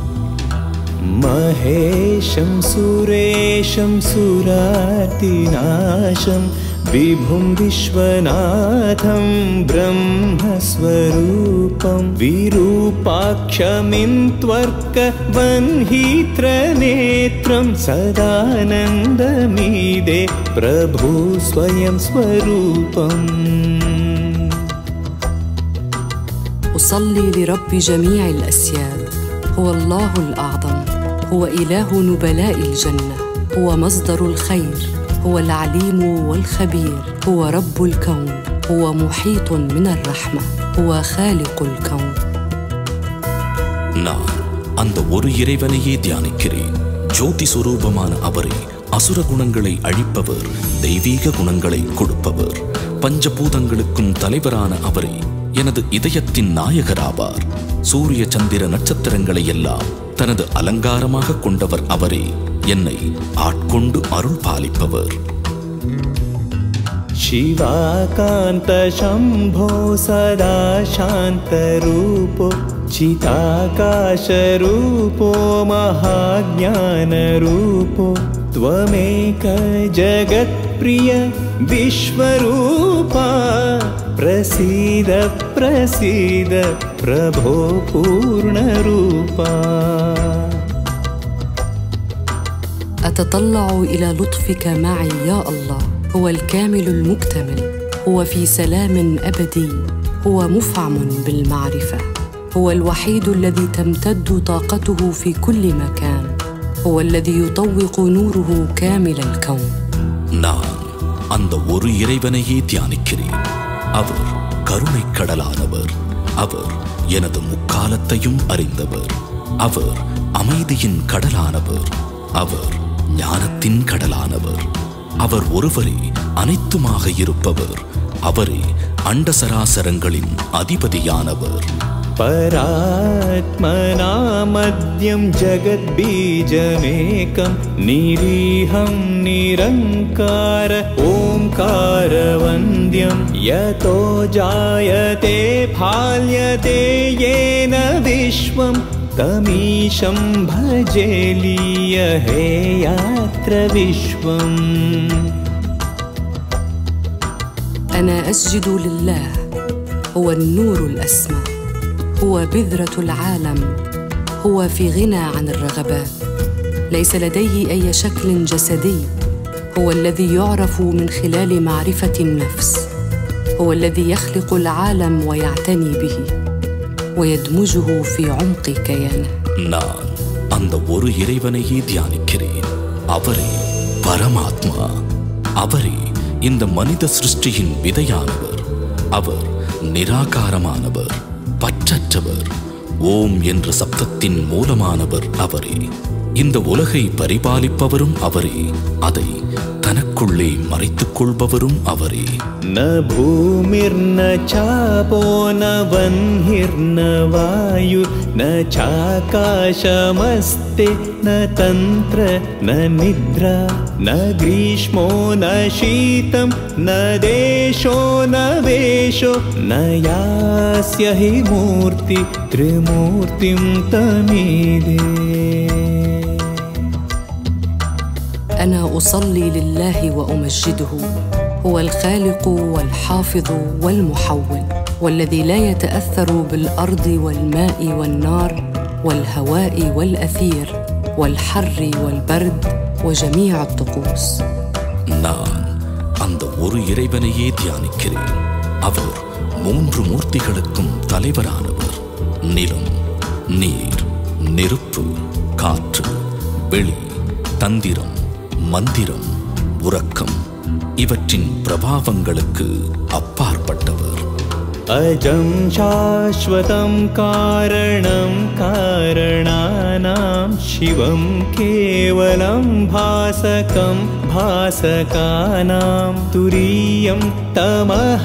महेशं सुरेशं सुरातिनाशं विभुं विश्वनाथं ब्रह्मस्वरूपं विरूपाक्षमिन्त्वर्कवह्नित्रनेत्रं सदानन्दमीदे प्रभु स्वयं स्वरूपम् أصلي لرب جميع الأسياد هو الله الأعظم هو إله نبلاء الجنة هو مصدر الخير هو العليم والخبير هو رب الكون هو محيط من الرحمة هو خالق الكون நான் அந்த ஒரு இறைவனையே தியானிக்கிறேன் ஜோதி சுரூபமான அவரே அசுர குணங்களை அழிப்பவர் தெய்வீக குணங்களை கொடுப்பவர் பஞ்சபூதங்களுக்கும் தலைவரான அவரே எனது இதயத்தின் நாயகராவார் சூரிய சந்திர நட்சத்திரங்களை எல்லாம் தனது அலங்காரமாக கொண்டவர் அவரே என்னை ஆட்கொண்டு அருள் பாலிப்பவர் शिवाकान्तशम्भो सदा शान्तरूपो चिताकाशरूपो महाज्ञानरूपो त्वमेक जगत्प्रिय विश्वरूपा प्रसीद प्रसीद प्रभो पूर्णरूपा أتطلع إلى لطفك معي يا الله هو الكامل المكتمل هو في سلام أبدي هو مفعم بالمعرفة هو الوحيد الذي تمتد طاقته في كل مكان هو الذي يطوق نوره كامل الكون நான் அந்த ஒரு இறைவனையே தியானிக்கிறேன் அவர் கருணை கடலானவர் அவர் எனது முக்காலத்தையும் அறிந்தவர் அவர் அமைதியின் கடலானவர் அவர் ஞானத்தின் கடலானவர் அவர் ஒருவரே அனைத்துமாக இருப்பவர் அவரே அண்டசராசரங்களின் அதிபதியானவர் पराशरमूर्तिं आत्मनामद्यं जगद्बीजमेकं निरीहं निरङ्कार ओङ्कारवन्द्यं यतो जायते फाल्यते येन विश्वं तमीशं भजेलीय हे यात्र विश्वम् أنا أسجد لله هو النور الأسمى هو بذرة العالم هو في غنى عن الرغبات ليس لديه أي شكل جسدي هو الذي يعرف من خلال معرفة النفس هو الذي يخلق العالم ويعتني به ويدمجه في عمق كيانه நான் அந்த ஒரு இறைவனையே தியானிக்கிறேன் அவரே பரமாத்மா அவரே இந்த மனித சிருஷ்டியின் விதையானவர் அவர் நிராகாரமானவர் பற்றற்றவர் ஓம் என்ற சப்தத்தின் மூலமானவர் அவரே இந்த உலகை பரிபாலிப்பவரும் அவரே அதை தனக்குள்ளே மறைத்துக் கொள்பவரும் அவரே न भूमिर्न चापो न वह्निर्न वायुर्न चाकाशमस्ते न तन्त्र न निद्रा न ग्रीष्मो न शीतं न देशो न वेशो न यास्य हि मूर्ति त्रिमूर्तिं तमीदे انا اصلي لله وامجده هو الخالق والحافظ والمحول والذي لا يتاثر بالارض والماء والنار والهواء والاثير والحر والبرد وجميع الطقوس நான் அந்த ஒரு இறைவனையே தியானிக்கிறேன் அவர் மூன்று மூர்த்திகளுக்கும் தலைவரானவர் நிலம் நீர் நெருப்பு காற்று வெளி தந்திரம் மந்திரம் உறக்கம் இவற்றின் பிரபாவங்களுக்கு அப்பாற்பட்டவர் अजं शाश्वतं कारणं कारणानां शिवं केवलं भासकं भासकानां तुरीयं तमः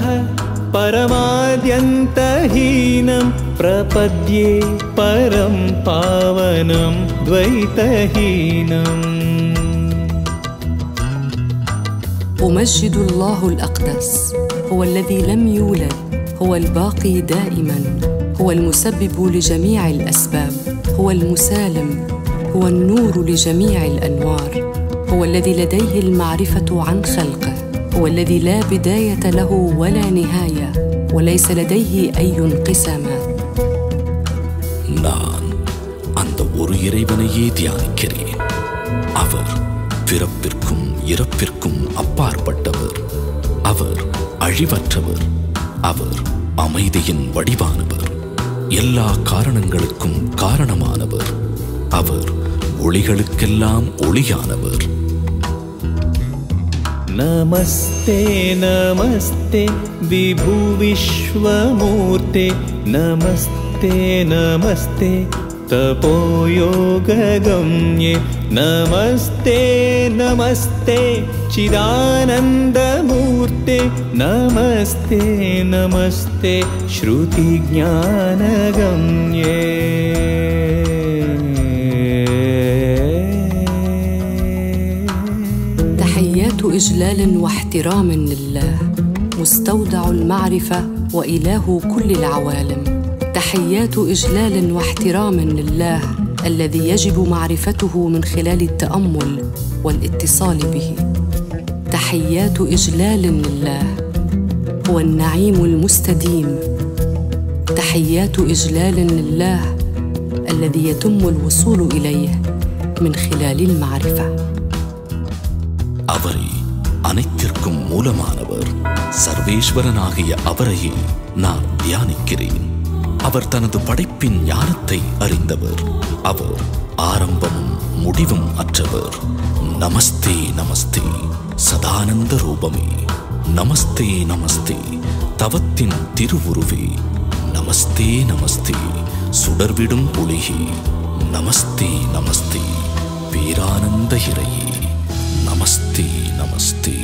परमाद्यन्तहीनं प्रपद्ये परं पावनं द्वैतहीनम् امجد الله الاقدس هو الذي لم يولد هو الباقي دائما هو المسبب لجميع الاسباب هو المسالم هو النور لجميع الانوار هو الذي لديه المعرفه عن خلقه هو الذي لا بدايه له ولا نهايه وليس لديه اي انقسامات நான் அந்த ஒரு இறைவனையே தியானிக்கிறேன் அவர் பிறப்பிற்கும் இறப்பிற்கும் அப்பாற்பட்டவர் அவர் அழிவற்றவர் அவர் அமைதியின் வடிவானவர் எல்லா காரணங்களுக்கும் காரணமானவர் அவர் ஒளிகளுக்கெல்லாம் ஒளியானவர் नमस्ते नमस्ते विभुविश्वमूर्ते नमस्ते नमस्ते तपोयोगगम्ये नमस्ते नमस्ते चिदानन्दमूर्ते नमस्ते नमस्ते श्रुतिज्ञानगम्ये تحيات اجلال واحترام لله مستودع المعرفه واله كل العوالم تحيات اجلال واحترام لله الذي يجب معرفته من خلال التامل والاتصال به تحيات اجلال لله هو النعيم المستديم تحيات اجلال لله الذي يتم الوصول اليه من خلال المعرفه அவரே அனைத்திற்கும் மூலமானவர் சர்வேஸ்வரனாகிய அவரையே நான் தியானிக்கிறேன் அவர் தனது படைப்பின் ஞானத்தை அறிந்தவர் அவர் ஆரம்பமும் முடிவும் அற்றவர் நமஸ்தே நமஸ்தே சதானந்த ரூபமே நமஸ்தே நமஸ்தே தவத்தின் திருவுருவே நமஸ்தே நமஸ்தே சுடர்விடும் ஒளிகே நமஸ்தே நமஸ்தே பேரானந்த இறையே நமஸ்தே நமஸ்தே